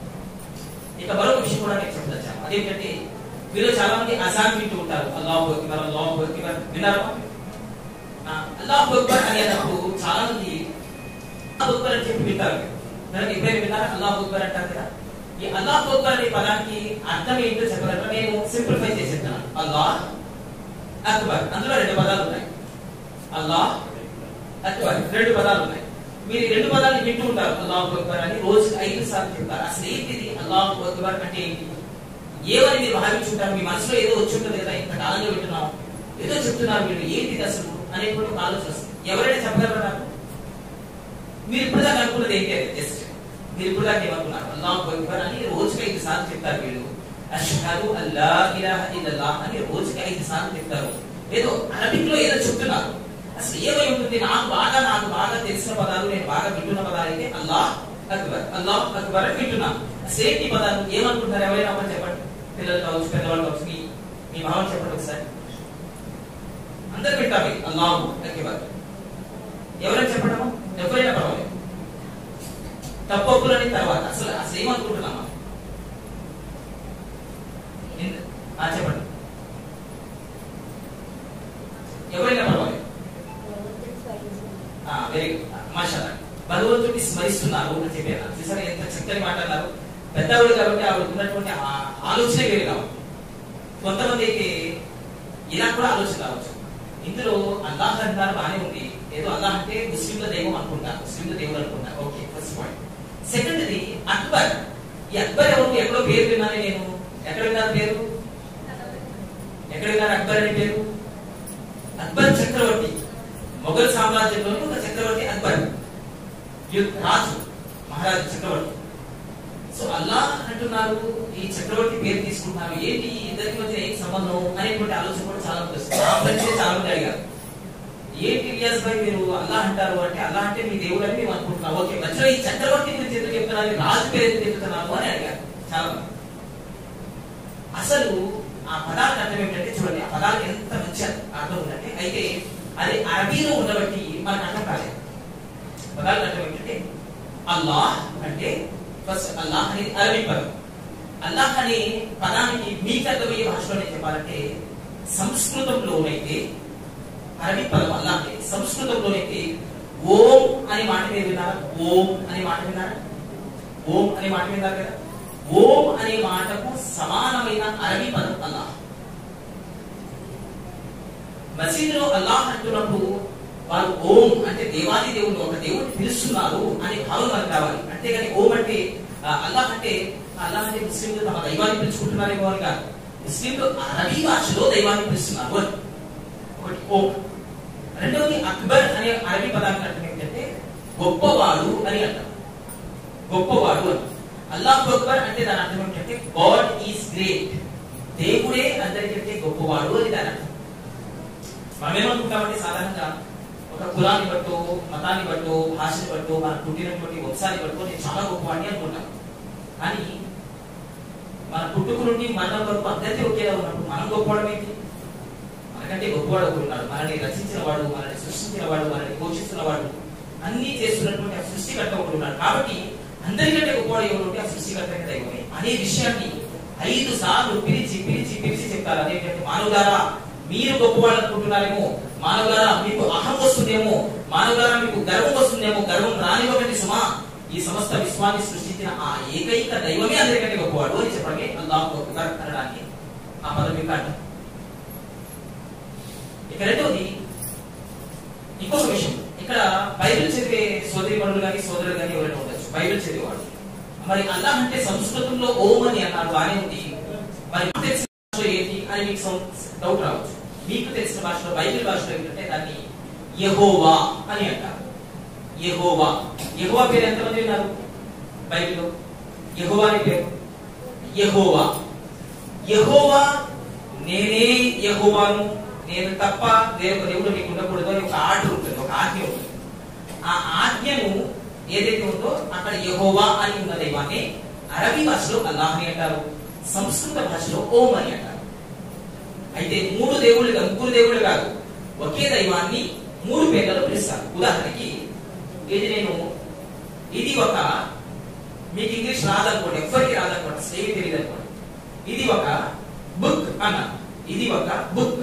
ఇక మరొక విషయం కూడా నేను చెప్పదచ్చాను అదేంటంటే మీరు చాలా మంది అజాన్ వింటూ ఉంటారు అల్లాహ్ అక్బర్ అల్లాహ్ అక్బర్ విన్నారా ఆ, అల్లాహ్ అక్బర్ అనేటప్పుడు చాలా మంది అల్లాహ్ అక్బర్ అని చెప్పి వింటారు దానికి ఎప్పుడైనా విన్నారా అల్లాహ్ అక్బర్ అంటారు కదా ఈ అల్లాహ్ అక్బర్ అనే పదానికి అర్థం ఏంటో చెప్పగలరా నేను సింప్లిఫై చేసి చెప్తాను అల్లాహ్ అక్బర్ అందులో రెండు పదాలు ఉన్నాయి అల్లాహ్ అక్బర్ రెండు పదాలు ఉన్నాయి మీరు ఈ రెండు పదాలు వింటూ ఉంటారు అల్లాహ్ అక్బర్ అని రోజు ఐదు సార్లు చెప్తారు అసలు ఏంటిది అల్లాహ్ అక్బర్ అంటే ఏంటి ఏమని మీరు భావించుంటారు మీ మనసులో ఏదో వచ్చి ఉంటుంది కదా ఇంత కాలంగా వింటున్నాం ఏదో చెప్తున్నారు మీరు ఏంటిది అసలు అనేటువంటి ఒక ఆలోచన వస్తుంది ఎవరైనా చెప్పగలరా నాకు మీరు ఇప్పుడు దాకా అనుకున్నది ఏంటి అది జస్ట్ మీరు ఇప్పుడు దాకా ఏమనుకున్నారు అల్లాహ్ అక్బర్ అని రోజుకి ఐదు సార్లు చెప్తారు వీళ్ళు అష్హదు అల్లా ఇలాహ ఇల్లల్లాహ్ అని రోజుకి ఐదు సార్లు చెప్తారు ఏదో అరబిక్ లో ఏదో చెప్తున్నారు అసలు ఏమై ఉంటుంది నాకు బాగా నాకు బాగా తెలిసిన పదాలు నేను బాగా వింటున్న పదాలు అయితే అల్లాహ్ అక్బర్ అల్లాహ్ అక్బర్ అని వింటున్నా అసలు ఏంటి ఈ పదాలు ఏమనుకుంటారు ఎవరైనా ఒకటి చెప్పండి పిల్లలు కావచ్చు పెద్దవాళ్ళు కావచ్చు మీ మీ భావం చెప్పండి ఒకసారి అందరు వింటారు అల్లాహ్ అక్బర్ ఎవరైనా చెప్పడము ఎవరైనా పర్వాలేదు తప్పొప్పులని తర్వాత అసలు అసలు ఏమనుకుంటున్నామా ఎందు- ఆ, చెప్పండి ఎవరైనా పర్వాలేదు వెరీ గుడ్ మాషాల్లా భగవంతుడిని స్మరిస్తున్నారు అని చెప్పారు చూసారా ఎంత చక్కని మాట్లాడారు పెద్దవాడు కాబట్టి ఆవిడ ఉన్నటువంటి ఆ- ఆలోచనే వేరే కావచ్చు కొంతమంది అయితే ఇలా కూడా ఆలోచన రావచ్చు ఇందులో అల్లాహ్ అంటారు బాగానే ఉంది ఏదో అల్లాహ్ అంటే ముస్లింల దైవం అనుకుంటారు ముస్లింల దేవుడు అనుకుంటారు ఓకే ఫస్ట్ పాయింట్ సెకండ్ది అక్బర్ ఈ అక్బర్ ఎవరు ఎక్కడో పేరు విన్నాను నేను ఎక్కడ విన్నారు పేరు ఎక్కడ విన్నారు అక్బర్ అనే పేరు అక్బర్ చక్రవర్తి మొఘల్ సామ్రాజ్యంలోని ఒక చక్రవర్తి అక్బర్ యు- రాజు మహారాజు చక్రవర్తి సో అల్లా అంటున్నారు ఈ చక్రవర్తి పేరు తీసుకుంటున్నారు ఏంటి ఈ ఇద్దరికి మధ్య ఏం సంబంధం అనేటువంటి ఆలోచన కూడా చాలా మంది వస్తుంది నా ఫ్రెండ్సే చాలా మంది అడిగారు ఏంటి ఇలియాస్ భాయ్ మీరు అల్లా అంటారు అంటే అల్లా అంటే మీ దేవుడు అని మేము అనుకుంటున్నాం ఓకే మధ్యలో ఈ చక్రవర్తి గురించి ఎందుకు చెప్తున్నారు ఈ రాజు పేరు ఎందుకు చెప్తున్నారు అని అడిగారు చాలా మంది అసలు ఆ పదాలకు అర్థం ఏంటంటే చూడండి ఆ పదాలకు ఎంత మంచి అర్థం ఉందంటే అయితే అది అరబీలో ఉండబట్టి మనకు అర్థం కాలేదు పదాలకు అర్థం ఏంటంటే అల్లాహ్ అంటే ఫస్ట్ అల్లాహ్ అనేది అరబీ పదం అల్లాహ్ అనే పదానికి మీకు అర్థమయ్యే భాషలో చెప్పాలంటే సంస్కృతంలోనైతే అరబీ పదం అల్లాహ్ అనేది సంస్కృతంలోనైతే ఓం అనే మాట మీరు విన్నారా ఓం అనే మాట విన్నారా ఓం అనే మాట విన్నారు కదా ఓం అనే మాటకు సమానమైన అరబీ పదం అల్లాహ్ మసీదులో అల్లాహ్ అంటున్నప్పుడు వారు ఓం అంటే దేవాది దేవుడు ఒక దేవుడిని పిలుస్తున్నారు అనే భావన మనకు రావాలి అంతేగాని ఓం అంటే ఆ, అల్లాహ్ అంటే అల్లాహ్ అంటే ముస్లింలు తమ దైవాన్ని పిలుచుకుంటున్నారేమో అని కాదు ముస్లింలు అరబీ భాషలో దైవాన్ని పిలుస్తున్నారు అని ఒకటి ఓం రెండవది అక్బర్ అనే అరబీ పదానికి అర్థం ఏంటంటే గొప్పవాడు అని అర్థం గొప్పవాడు అని అల్లాహ్ అక్బర్ అంటే దాని అర్థం ఏంటంటే గాడ్ ఈస్ గ్రేట్ దేవుడే అందరికంటే గొప్పవాడు అని దాని అర్థం మనం ఏమనుకుంటామంటే సాధారణంగా ఒక కులాన్ని బట్టో మతాన్ని బట్టో భాషని బట్టో మన పుట్టినటువంటి వంశాన్ని బట్టో నేను చాలా గొప్పవాడిని అనుకుంటాం కానీ మన పుట్టుక నుండి మరణం వరకు అందరికీ ఒకేలా ఉన్నప్పుడు మనం గొప్పవాడు ఏంటి మనకంటే గొప్పవాడు ఒకడు ఉన్నాడు మనల్ని రచించిన వాడు మనల్ని సృష్టించిన వాడు మనల్ని పోషిస్తున్న వాడు అన్ని చేస్తున్నటువంటి ఆ సృష్టికర్త ఒకడు ఉన్నాడు కాబట్టి అందరికంటే గొప్పవాడు ఎవరు ఉంటే ఆ సృష్టికర్త దైవమే అనే విషయాన్ని ఐదు సార్లు పిలిచి పిలిచి పిలిచి చెప్తారు అదేంటంటే మానవులారా మీరు గొప్పవాళ్ళు అనుకుంటున్నారేమో మానవులారా మీకు అహం వస్తుందేమో మానవులారా మీకు గర్వం వస్తుందేమో గర్వం రానివ్వకండి సుమా ఈ సమస్త విశ్వాన్ని సృష్టించిన ఆ ఏకైక దైవమే అందరికంటే గొప్పవాడు అని చెప్పడమే అల్లాహ్ అక్బర్ అనడానికి ఆ పదం యొక్క అర్థం ఇక రెండవది ఇంకొక విషయం ఇక్కడ బైబిల్ చదివే సోదరి మనులు కానీ సోదరులు కానీ ఎవరైనా ఉండొచ్చు బైబిల్ చదివేవాడు మరి అల్లాహ్ అంటే సంస్కృతంలో ఓం అని అన్నారు బానే ఉంది మరి మీకు తెలిసిన భాషలో ఏంటి అని మీకు డౌట్ రావచ్చు మీకు తెలిసిన భాషలో బైబిల్ భాషలో ఏంటంటే దాన్ని యహోవా అని అంటారు యహోవా యహోవా పేరు ఎంతమంది విన్నారు బైబిల్లో యహోవా అని పేరు యహోవా యహోవా నేనే యహోవాను నేను తప్ప వేరొక దేవుడు మీకు ఉండకూడదు అని ఒక ఆర్డర్ ఉంటుంది ఒక ఆజ్ఞ ఉంటుంది ఆ ఆజ్ఞను ఏదైతే ఉందో అక్కడ యహోవా అని ఉన్న దైవాన్ని అరబీ భాషలో అల్లాహ్ అని అంటారు సంస్కృత భాషలో ఓం అని అంటారు అయితే మూడు దేవుళ్ళుగా ముగ్గురు దేవుళ్ళు కాదు ఒకే దైవాన్ని మూడు పేర్లలో పిలుస్తారు ఉదాహరణకి ఇది నేను ఇది ఒక మీకు ఇంగ్లీష్ రాదనుకోండి ఎవ్వరికి రాదనుకోండి అసలు ఏమీ తెలియదు అనుకోండి ఇది ఒక బుక్ అన్న ఇది ఒక బుక్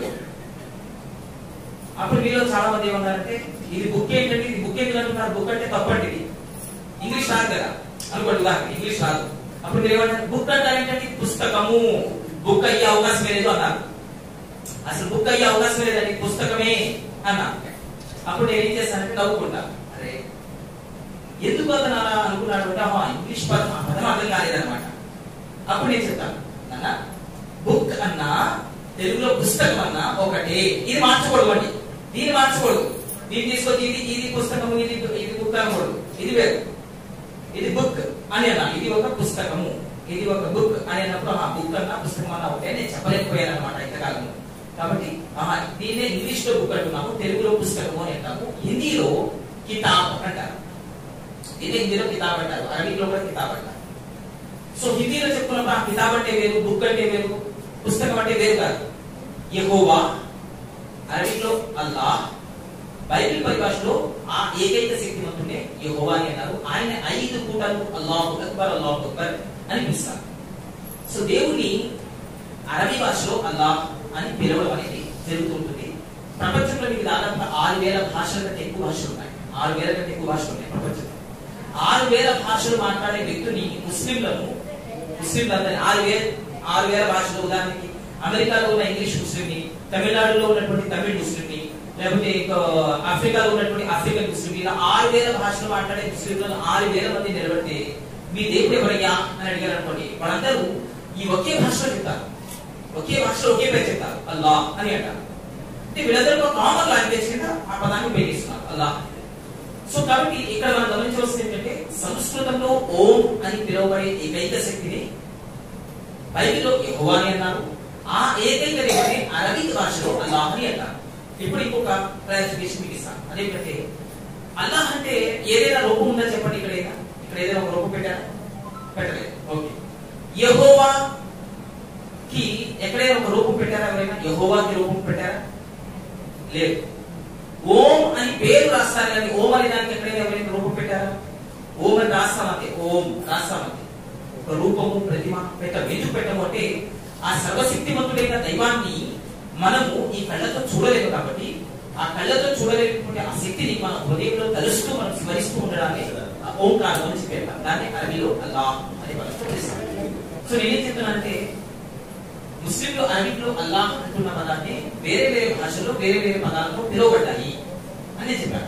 అప్పుడు మీలో చాలా మంది ఏమన్నారంటే ఇది బుక్ ఏంటంటే ఇది బుక్ ఎందుకు అంటున్నారు బుక్ అంటే తప్పండి ఇది ఇంగ్లీష్ రాదు కదా అనుకోండి ఉదాహరణ ఇంగ్లీష్ రాదు అప్పుడు మీరు ఏమంటారు బుక్ అంటారు ఏంటంటే ఇది పుస్తకము బుక్ అయ్యే అవకాశం లేదు అన్నారు అసలు బుక్ అయ్యే అవకాశం లేదండి పుస్తకమే అన్నా అప్పుడు నేను ఏం చేస్తానంటే నవ్వుకుంటా అరే ఎందుకు అతను అలా అనుకున్నాడు అంటే ఆహా, ఇంగ్లీష్ పదం ఆ పదం అర్థం కాలేదన్నమాట అప్పుడు నేను చెప్తాను నాన్న బుక్ అన్నా తెలుగులో పుస్తకం అన్నా ఒకటే ఇది మార్చకూడదు అండి దీన్ని మార్చకూడదు దీన్ని తీసుకొచ్చి ఇది ఇది పుస్తకము ఇది ఇది బుక్ అనకూడదు ఇది వేరు ఇది బుక్ అని అన్నా ఇది ఒక పుస్తకము ఇది ఒక బుక్ అని అన్నప్పుడు ఆ బుక్ అన్నా పుస్తకం అన్నా ఒకటే నేను చెప్పలేకపోయాను అనమాట ఇంతకాలంలో కాబట్టి ఆహా దీన్నే ఇంగ్లీష్ లో బుక్ అంటున్నాము తెలుగులో పుస్తకము అని అంటాము హిందీలో కితాబ్ అంటారు దీన్ని హిందీలో కితాబ్ అంటారు అరబీలో కూడా కితాబ్ అంటారు సో హిందీలో చెప్పుకున్నప్పుడు ఆ కితాబ్ అంటే వేరు బుక్ అంటే వేరు పుస్తకం అంటే వేరు కాదు యహోవా అరబీలో అల్లాహ్ బైబిల్ పరిభాషలో ఆ ఏకైక శక్తివంతుడే యెహోవా అని అన్నారు ఆయన ఐదు కూటలు అల్లాహు అక్బర్ అల్లాహు అక్బర్ అని పిలుస్తారు సో దేవుని అరబీ భాషలో అల్లాహ్ అని పిలవడం అనేది జరుగుతుంటుంది ప్రపంచంలో మీకు దాదాపు ఆరు వేల భాషల కంటే ఎక్కువ భాషలు ఉన్నాయి ఆరు వేల కంటే ఎక్కువ భాషలు ఉన్నాయి ప్రపంచంలో ఆరు వేల భాషలు మాట్లాడే వ్యక్తుని ముస్లింలను ముస్లింలందరినీ ఆరు వేల ఆరు వేల భాషలు ఉదాహరణకి అమెరికాలో ఉన్న ఇంగ్లీష్ ముస్లింని తమిళనాడులో ఉన్నటువంటి తమిళ్ ముస్లింని లేకపోతే ఇంకా ఆఫ్రికాలో ఉన్నటువంటి ఆఫ్రికన్ ముస్లిం ఇలా ఆరు వేల భాషలు మాట్లాడే ముస్లింలను ఆరు వేల మంది నిలబడితే మీ దేవుడు ఎవరయ్యా అని అడిగారు అనుకోండి వాళ్ళందరూ ఈ ఒకే భాషలో చెప్తారు ఒకే భాషలో ఒకే పేరు చెప్తారు అల్లా అని అంటారు అంటే వీళ్ళందరూ ఒక కామన్ లాంగ్వేజ్ కింద ఆ పదాన్ని ఉపయోగిస్తున్నారు అల్లా సో కాబట్టి ఇక్కడ మనం గమనించవలసింది ఏంటంటే సంస్కృతంలో ఓం అని పిలువబడే ఏకైక శక్తిని బైబిల్లో యెహోవా అని అన్నారు ఆ ఏకైక దేవుని అరబిక్ భాషలో అల్లాహ్ అని అంటారు ఇప్పుడు ఇంకొక క్లారిఫికేషన్ మీకు ఇస్తాను అదేంటంటే అల్లాహ్ అంటే ఏదైనా రూపం ఉందా చెప్పండి ఇక్కడ ఏదైనా ఇక్కడ ఏదైనా ఒక రూపం పెట్టారా పెట్టలేదు ఓకే యెహోవా కి ఎక్కడైనా ఒక రూపం పెట్టారా ఎవరైనా యెహోవాకి రూపం పెట్టారా లేదు ఓం అని పేరు రాస్తారు కానీ ఓం అనే దానికి ఎక్కడైనా ఎవరైనా రూపం పెట్టారా ఓం అని రాస్తామంటే ఓం రాస్తామంటే ఒక రూపము ప్రతిమ పెట్ట ఎందుకు పెట్టము అంటే ఆ సర్వశక్తిమంతుడైన దైవాన్ని మనము ఈ కళ్ళతో చూడలేము కాబట్టి ఆ కళ్ళతో చూడలేకపోతే ఆ శక్తిని మన హృదయంలో తలుస్తూ మనం స్మరిస్తూ ఉండడాన్ని ఆ ఓంకారం అని చెప్పారు దాన్ని అరబీలో అల్లా అని మనం పిలుస్తాం సో నేనేం చెప్తున్నానంటే ముస్లింలు అరబిక్లో అల్లాహ్ అంటున్న పదాన్ని వేరే వేరే భాషల్లో వేరే వేరే పదాలతో పిలువబడ్డాయి అని నేను చెప్పాను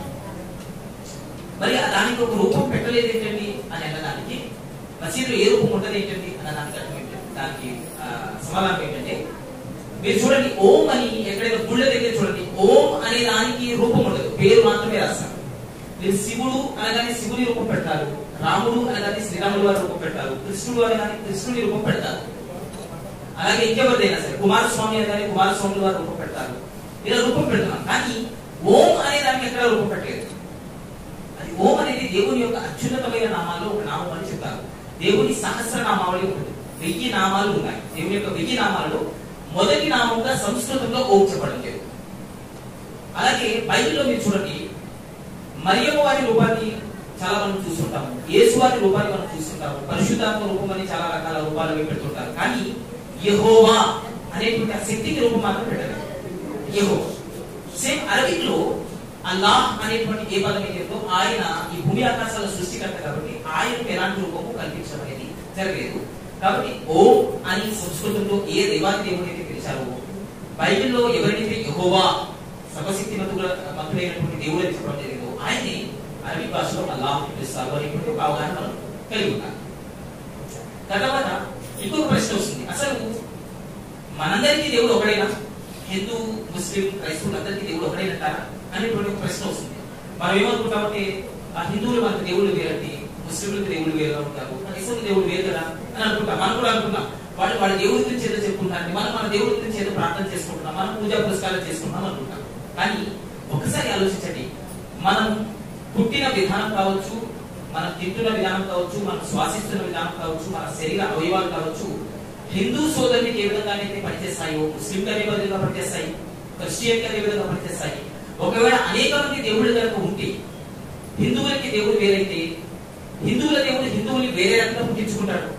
మరి ఆ దానికి ఒక రూపం పెట్టలేదు ఏంటండి అని అన్నదానికి మసీదులో ఏ రూపం ఉంటుంది ఏంటండి అన్న దానికి అర్థం ఏంటంటే దానికి ఆ, సమాధానం ఏంటంటే మీరు చూడండి ఓం అని ఎక్కడైనా గుళ్ళ దగ్గర చూడండి ఓం అనే దానికి రూపం ఉండదు పేరు మాత్రమే రాస్తారు మీరు శివుడు అనగానే శివుని రూపం పెడతారు రాముడు అనగానే శ్రీరాముడు వారి రూపం పెడతారు కృష్ణుడు అనగానే కృష్ణుని రూపం పెడతారు అలాగే ఇంకెవరిదైనా సరే కుమారస్వామి అనగానే కుమారస్వామి వారు రూపం పెడతారు ఇలా రూపం పెడుతున్నాం కానీ ఓం అనే దానికి ఎక్కడ రూపం పెట్టలేదు అది ఓం అనేది దేవుని యొక్క అత్యున్నతమైన నామాల్లో ఒక నామం అని చెప్తారు దేవుని సహస్ర నామావళి ఉంటుంది వెయ్యి నామాలు ఉన్నాయి దేవుని యొక్క వెయ్యి నామాలలో మొదటి నామంగా సంస్కృతంలో ఓం చెప్పడం లేదు అలాగే బైబిల్లో మీరు చూడండి మరియమ్మ వారి రూపాన్ని చాలా మనం చూస్తుంటాము యేసు వారి రూపాన్ని మనం చూస్తుంటాము పరిశుద్ధాత్మ రూపం అని చాలా రకాల రూపాలు అవి పెడుతుంటారు కానీ యెహోవా అనేటువంటి ఆ శక్తికి రూపం మాత్రం పెట్టలేదు యెహోవా సేమ్ అరబిక్ లో అల్లాహ్ అనేటువంటి ఏ పదం ఏదో ఆయన ఈ భూమి ఆకాశాల సృష్టికర్త కాబట్టి ఆయనకు ఎలాంటి రూపము కల్పించడం అనేది జరగలేదు కాబట్టి ఓ అని సంస్కృతంలో ఏ దేవాది దేవుని అయితే పిలిచారో బైబిల్లో ఎవరైతే యెహోవా సర్వశక్తి మంతుడైనటువంటి దేవుడు అని చెప్పడం జరిగిందో ఆయన్ని అరబిక్ భాషలో అల్లాహ్ అని పిలుస్తారు అనేటువంటి ఒక అవగాహన మనం కలిగి ఉన్నాం తర్వాత ఇంకొక ప్రశ్న వస్తుంది అసలు మనందరికీ దేవుడు ఒకడైనా హిందూ ముస్లిం క్రైస్తవులు అందరికీ దేవుడు ఒకడైనట్టారా అనేటువంటి ఒక ప్రశ్న వస్తుంది మనం ఏమనుకుంటామంటే ఆ హిందువులు మనకు దేవుళ్ళు వేరండి ముస్లింలకు దేవుళ్ళు వేరుగా ఉంటారు క్రైస్తవులు దేవుడు వేరు కదా అని అనుకుంటాం మనం కూడా అనుకున్నాం వాళ్ళు వాళ్ళ దేవుడి గురించి ఏదో చెప్పుకుంటారు మనం మన దేవుడి గురించి ఏదో ప్రార్థన చేసుకుంటున్నాం మనం పూజా పురస్కారం చేసుకుంటాం అనుకుంటాం కానీ ఒకసారి ఆలోచించండి మనం పుట్టిన విధానం కావచ్చు మనం తింటున్న విధానం కావచ్చు మనం శ్వాసిస్తున్న విధానం కావచ్చు మన శరీర అవయవాలు కావచ్చు హిందూ సోదరునికి ఏ విధంగా అయితే పనిచేస్తాయో ముస్లిం అదే విధంగా పనిచేస్తాయి క్రిస్టియన్ అదే విధంగా పనిచేస్తాయి ఒకవేళ అనేక మంది దేవుళ్ళు కనుక ఉంటే హిందువులకి దేవుడు వేరైతే హిందువుల దేవుడు హిందువుని వేరే రకంగా పుట్టించుకుంటాడు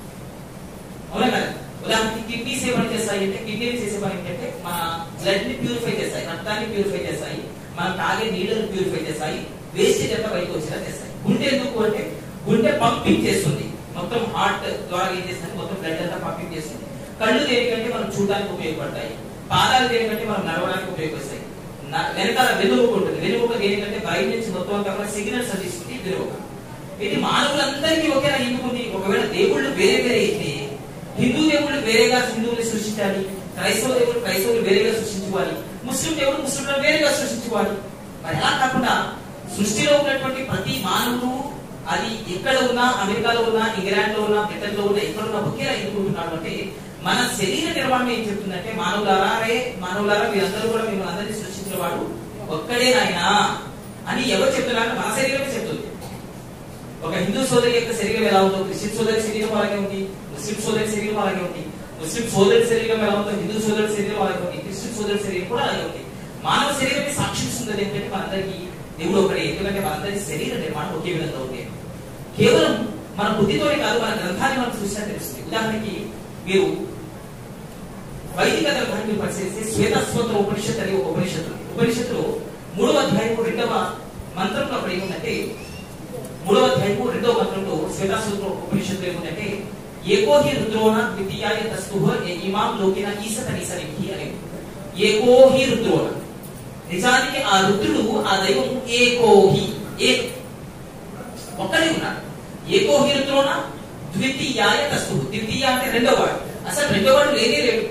అవునా కదా ఉదాహరణకి కిడ్నీస్ ఏ పని చేస్తాయి అంటే కిడ్నీలు చేసే పని ఏంటంటే మన బ్లడ్ ని ప్యూరిఫై చేస్తాయి రక్తాన్ని ప్యూరిఫై చేస్తాయి మనం తాగే నీళ్ళని ప్యూరిఫై చేస్తాయి వేస్టేజ్ అంతా బయటకు వచ్చేలా చేస్తాయి గుండె ఎందుకు అంటే గుండె పంపింగ్ చేస్తుంది మొత్తం హార్ట్ ద్వారా ఏం చేస్తుంది మొత్తం బ్లడ్ అంతా పంపింగ్ చేస్తుంది కళ్ళు దేనికంటే మనం చూడడానికి ఉపయోగపడతాయి పాదాలు దేనికంటే మనం నడవడానికి ఉపయోగపడతాయి న- వెనకాల వెన్నుముక ఉంటుంది వెన్నుముక దేనికంటే బయట నుంచి మొత్తం అంతా కూడా సిగ్నల్స్ అందిస్తుంది వెన్నుముక ఇది మానవులందరికీ ఒకేలా ఎందుకు ఉంది ఒకవేళ దేవుళ్ళు వేరే వేరే అయితే హిందూ దేవుళ్ళు వేరేగా హిందువుల్ని సృష్టించాలి క్రైస్తవ దేవుళ్ళు క్రైస్తవులు వేరేగా సృష్టించుకోవాలి ముస్లిం దేవుడు ముస్లింలను వేరేగా సృష్టించుకోవాలి మరి అలా కాకుండా సృష్టిలో ఉన్నటువంటి ప్రతి మానవుడు అది ఎక్కడ ఉన్నా అమెరికాలో ఉన్నా ఇంగ్లాండ్ లో ఉన్నా బ్రిటన్ లో ఉన్నా ఎక్కడ ఉన్నా ఒకేలా ఎందుకుంటున్నాడు అంటే మన శరీర నిర్మాణం ఏం చెప్తుందంటే మానవులారా రే మానవులారా మీరందరూ కూడా మిమ్మల్ని అందరినీ సృష్టించిన వాడు ఒక్కడే నాయనా అని ఎవరు చెప్తున్నారు మన శరీరమే చెప్తుంది ఒక హిందూ సోదరి యొక్క శరీరం ఎలా ఉందో క్రిస్టియన్ సోదరి శరీరం అలాగే ఉంది ముస్లిం సోదరి శరీరం అలాగే ఉంది ముస్లిం సోదరి శరీరం ఎలా ఉందో హిందూ సోదరి శరీరం అలాగే ఉంది క్రిస్టియన్ సోదరి శరీరం కూడా అలాగే ఉంది మానవ శరీరమే సాక్షిస్తుంది ఏంటంటే మనందరికీ దేవుడు ఒకడే ఎందుకంటే మనందరి శరీర నిర్మాణం ఒకే విధంగా ఉంది కేవలం మన బుద్ధితోనే కాదు మన గ్రంథాన్ని మనం చూసినా తెలుస్తుంది ఉదాహరణకి మీరు వైదిక గ్రంథాన్ని మీరు పరిశీలిస్తే శ్వేతస్వత్ర ఉపనిషత్ అనే ఒక ఉపనిషత్తు ఉంది. ఉపనిషత్తులో మూడవ అధ్యాయము రెండవ మంత్రంలో అక్కడ ఏముందంటే మూడవ అధ్యాయము రెండవ మంత్రంలో శ్వేతస్వత్ర ఉపనిషత్తులో ఏముందంటే ఏకోహి రుద్రోణ ద్వితీయాయ తస్తుహ ఏ ఇమాం లోకిన ఈసత నిసరిహి అని ఏకోహి రుద్రోణ నిజానికి ఆ రుద్రుడు ఆ దైవం ఏకోహి ఏ ఒక్కడే ఉన్నాడు ఏకోహి రుద్రోణ ద్వితీయాయ తస్తుహు ద్వితీయ అంటే రెండవ వాడు అసలు రెండవ వాడు లేనే లేడు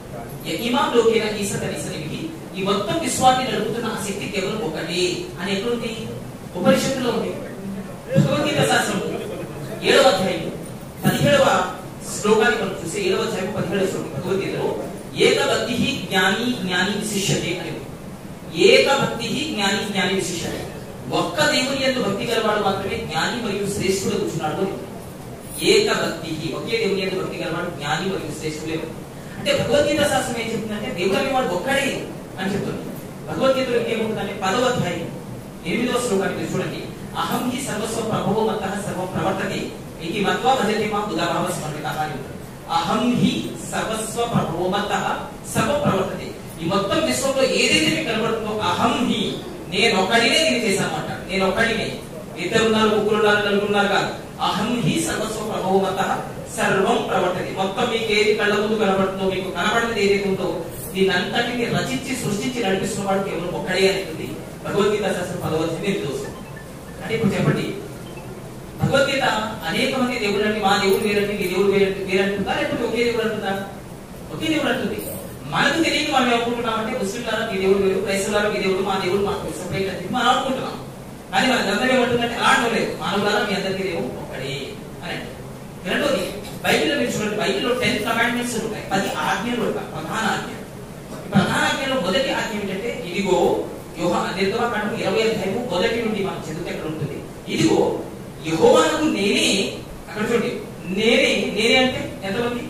ఇమాం లోకేన ఈసత నిసరిహి ఈ మొత్తం విశ్వాన్ని నడుపుతున్న ఆ శక్తి కేవలం ఒకటి అని ఎక్కడుంది ఉపనిషత్తులో ఉంది భగవద్గీత శాస్త్రం ఏడవ అధ్యాయం పదిహేడవ శ్లోకాన్ని మనం చూస్తే ఏడవ అధ్యాయం పదిహేడవ శ్లోకం భగవద్గీతలో ఏకభక్తి జ్ఞాని జ్ఞాని విశిష్యతే అని ఉంది. ఏకభక్తి జ్ఞాని జ్ఞాని విశిష్యతే ఒక్క దేవుని ఎందు భక్తి గలవాడు మాత్రమే జ్ఞాని మరియు శ్రేష్ఠుడు కూర్చున్నాడు అని ఉంది. ఏకభక్తి ఒకే దేవుని ఎందు భక్తి గలవాడు జ్ఞాని మరియు శ్రేష్ఠుడే ఉంది. అంటే భగవద్గీత శాస్త్రం ఏం చెప్తుందంటే దేవుడు అనేవాడు ఒక్కడే అని చెప్తుంది భగవద్గీతలో ఏముంటుందంటే పదవ అధ్యాయం ఎనిమిదవ శ్లోకాన్ని మీరు చూడండి అహం హి సర్వస్వ ప్రభవో మత సర్వం ప్రవర్తతే ఇది మత్వా భజతి మా బుధాభావ స్మరణ అని ఉంటుంది. అహం హి సర్వస్వ ప్రభవో మత సర్వం ప్రవర్తతే ఈ మొత్తం విశ్వంలో ఏదైతే మీకు కనబడుతుందో అహం హి నేను ఒక్కడినే దీన్ని చేశాను అంటాడు నేను ఒక్కడినే ఇద్దరున్నారు ముగ్గురున్నారు నలుగురున్నారు కాదు అహం హి సర్వస్వ ప్రభవో మత సర్వం ప్రవర్తతి మొత్తం మీకు ఏది కళ్ళ ముందు కనబడుతుందో మీకు కనబడినది ఏదైతే ఉందో దీని అంతటిని రచించి సృష్టించి నడిపిస్తున్న వాడు కేవలం ఒక్కడే అనేది భగవద్గీత శాస్త్రం పదవచ్చింది నిర్దోషం అంటే ఇప్పుడు చెప్పండి భగవద్గీత అనేక మంది దేవుళ్ళని మా దేవుడు వేరండి మీ దేవుడు వేరండి వేరంటుందా లేకపోతే ఒకే దేవుడు అంటుందా ఒకే దేవుడు అంటుంది మనకు తెలియక మనం ఏమనుకుంటున్నామంటే ముస్లింలారా మీ దేవుడు వేరు క్రైస్తవులారా మీ దేవుడు మా దేవుడు మాకు సెపరేట్ అని చెప్పి మనం అనుకుంటున్నాం కానీ మన గ్రంథం ఏమంటుందంటే అలా అంటం లేదు మానవులారా మీ అందరికీ దేవుడు ఒక్కడే అని అంటే రెండోది బైబిల్లో మీరు చూడండి బైబిల్లో టెన్ కమాండ్మెంట్స్ ఉంటాయి పది ఆజ్ఞలు ఉంటాయి ప్రధాన ఆజ్ఞ ఈ ప్రధాన ఆజ్ఞలో మొదటి ఆజ్ఞ ఏంటంటే ఇదిగో యోహ నిర్గమకాండం ఇరవై అధ్యాయము మొదటి నుండి మనం చదివితే అక్కడ ఉంటుంది ఇదిగో యహోవానకు నేనే అక్కడ చూడండి నేనే నేనే అంటే ఎంతమంది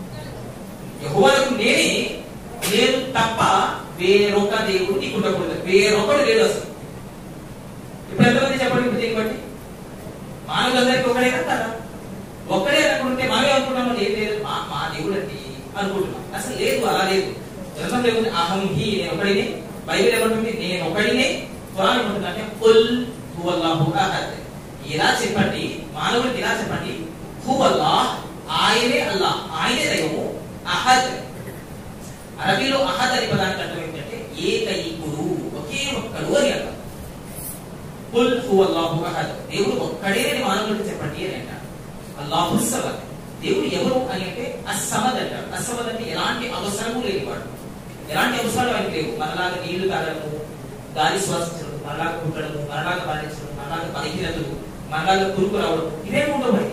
యహోవానకు నేనే నేను తప్ప వేరొక దేవుడు నీకు ఉండకూడదు వేరొకడు లేడు అసలు ఇప్పుడు ఎంతమంది చెప్పండి ఇప్పుడు దీన్ని బట్టి మానవులందరికీ ఒకడే కదా ఒక్కడే అనుకుంటే మనమే అనుకుంటాము లేదు లేదు మా మా దేవుడు అండి అనుకుంటున్నాం అసలు లేదు అలా లేదు గ్రంథంలో ఏముంది అహం హి నేను ఒకడినే బైబిల్ ఏమంటుంది నేను ఒకడినే ఖురాన్ ఏమంటుందంటే కుల్ హువల్లాహు అహద్ ఇలా చెప్పండి మానవుడికి ఇలా చెప్పండి హువల్లాహ్ ఆయనే అల్లాహ్ ఆయనే దైవము అహద్ అరబీలో అహద్ అనే పదానికి అర్థం ఏంటంటే ఏకైకుడు ఒకే ఒక్కడు అని అర్థం కుల్ హువల్లాహు అహద్ దేవుడు ఒక్కడే అని మానవుడికి చెప్పండి అని అంటారు అల్లాహు సమద్ దేవుడు ఎవరు అని అంటే అసమద్ అంటారు అసమద్ అంటే ఎలాంటి అవసరము లేనివాడు ఎలాంటి అవసరాలు ఆయనకి లేవు మనలాగా నీళ్లు తాగడము గాలి శ్వాసించడం మనలాగా పుట్టడము మనలాగా పాలించడం మనలాగా బలహీనతలు మనలాగా కురుకు రావడం ఇవేమి ఉండవు మరి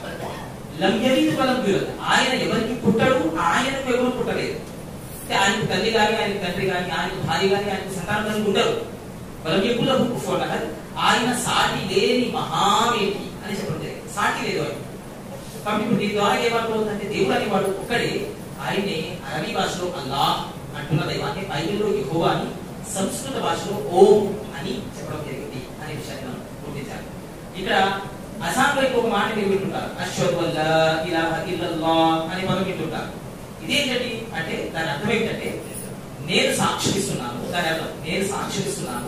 లంఘనీతి బలం విరోధ ఆయన ఎవరికి పుట్టడు ఆయనకు ఎవరు పుట్టలేదు అంటే ఆయనకు తల్లి గాని ఆయనకు తండ్రి గాని ఆయనకు భార్య గాని ఆయనకు సంతానం గాని ఉండరు బలం ఎప్పుడు కుఫోట ఆయన సాటి లేని మహావేటి అని చెప్పడం జరిగింది సాటి లేదు ఆయన కాబట్టి ఇప్పుడు దీని ద్వారా ఏమర్థమవుతుందంటే దేవుడు అనేవాడు ఒక్కడే ఆయనే అరబీ భాషలో అల్లాహ్ అంటున్న దైవాన్ని బైబిల్లో యెహోవా అని సంస్కృత భాషలో ఓం అని చెప్పడం జరిగింది అనే విషయాన్ని మనం గుర్తించాలి ఇక్కడ అసాంలో ఇంకొక మాట మీరు వింటుంటారు అష్హదు వల్ల ఇలాహ ఇల్లల్లాహ్ అనే పదం వింటుంటారు ఇదేంటండి అంటే దాని అర్థం ఏంటంటే నేను సాక్షిస్తున్నాను దాని అర్థం నేను సాక్షిస్తున్నాను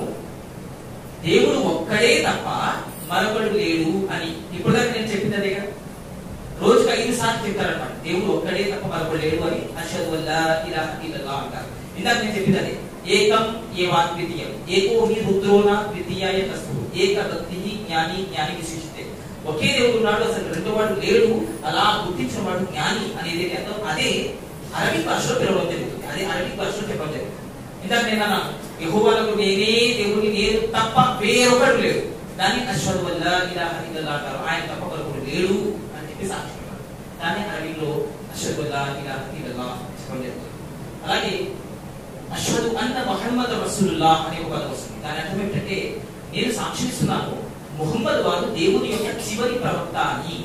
దేవుడు ఒక్కడే తప్ప మరొకడు లేడు అని ఇప్పుడు దాకా నేను చెప్పింది అదే కదా రోజుకి ఐదు సార్లు చెప్తారనమాట దేవుడు ఒక్కడే తప్ప మరొకడు లేడు అని అషదు వల్ల ఇలా ఇలా అంటారు ఇందాక నేను చెప్పింది అదే ఏకం ఏవా ద్వితీయం ఏకో హి రుద్రోన ద్వితీయాయ తస్తు ఏక భక్తి జ్ఞాని జ్ఞాని విశిష్టే ఒకే దేవుడు ఉన్నాడు అసలు రెండో వాడు లేడు అలా గుర్తించిన వాడు జ్ఞాని అనేది అర్థం అదే అరబిక్ భాషలో పిలవడం జరుగుతుంది అదే అరబిక్ భాషలో చెప్పడం జరుగుతుంది ఇందాక నేను అన్నాను యెహోవాకు నేనే దేవుడిని నేను తప్ప వేరొకడు లేడు దాన్ని అశ్వద్ వల్ల ఇలా ఇలా అంటారు ఆయన తప్ప మరొకడు లేడు అని చెప్పి సాక్షి దాన్ని అరబిలో అశ్వద్ వల్ల ఇలా ఇలా చెప్పడం జరుగుతుంది అలాగే అశ్వదు అన్న మహమ్మద్ రసూలుల్లా అనే ఒక పదం వస్తుంది దాని అర్థం ఏంటంటే నేను సాక్షిస్తున్నాను ముహమ్మద్ వారు దేవుని యొక్క చివరి ప్రవక్త అని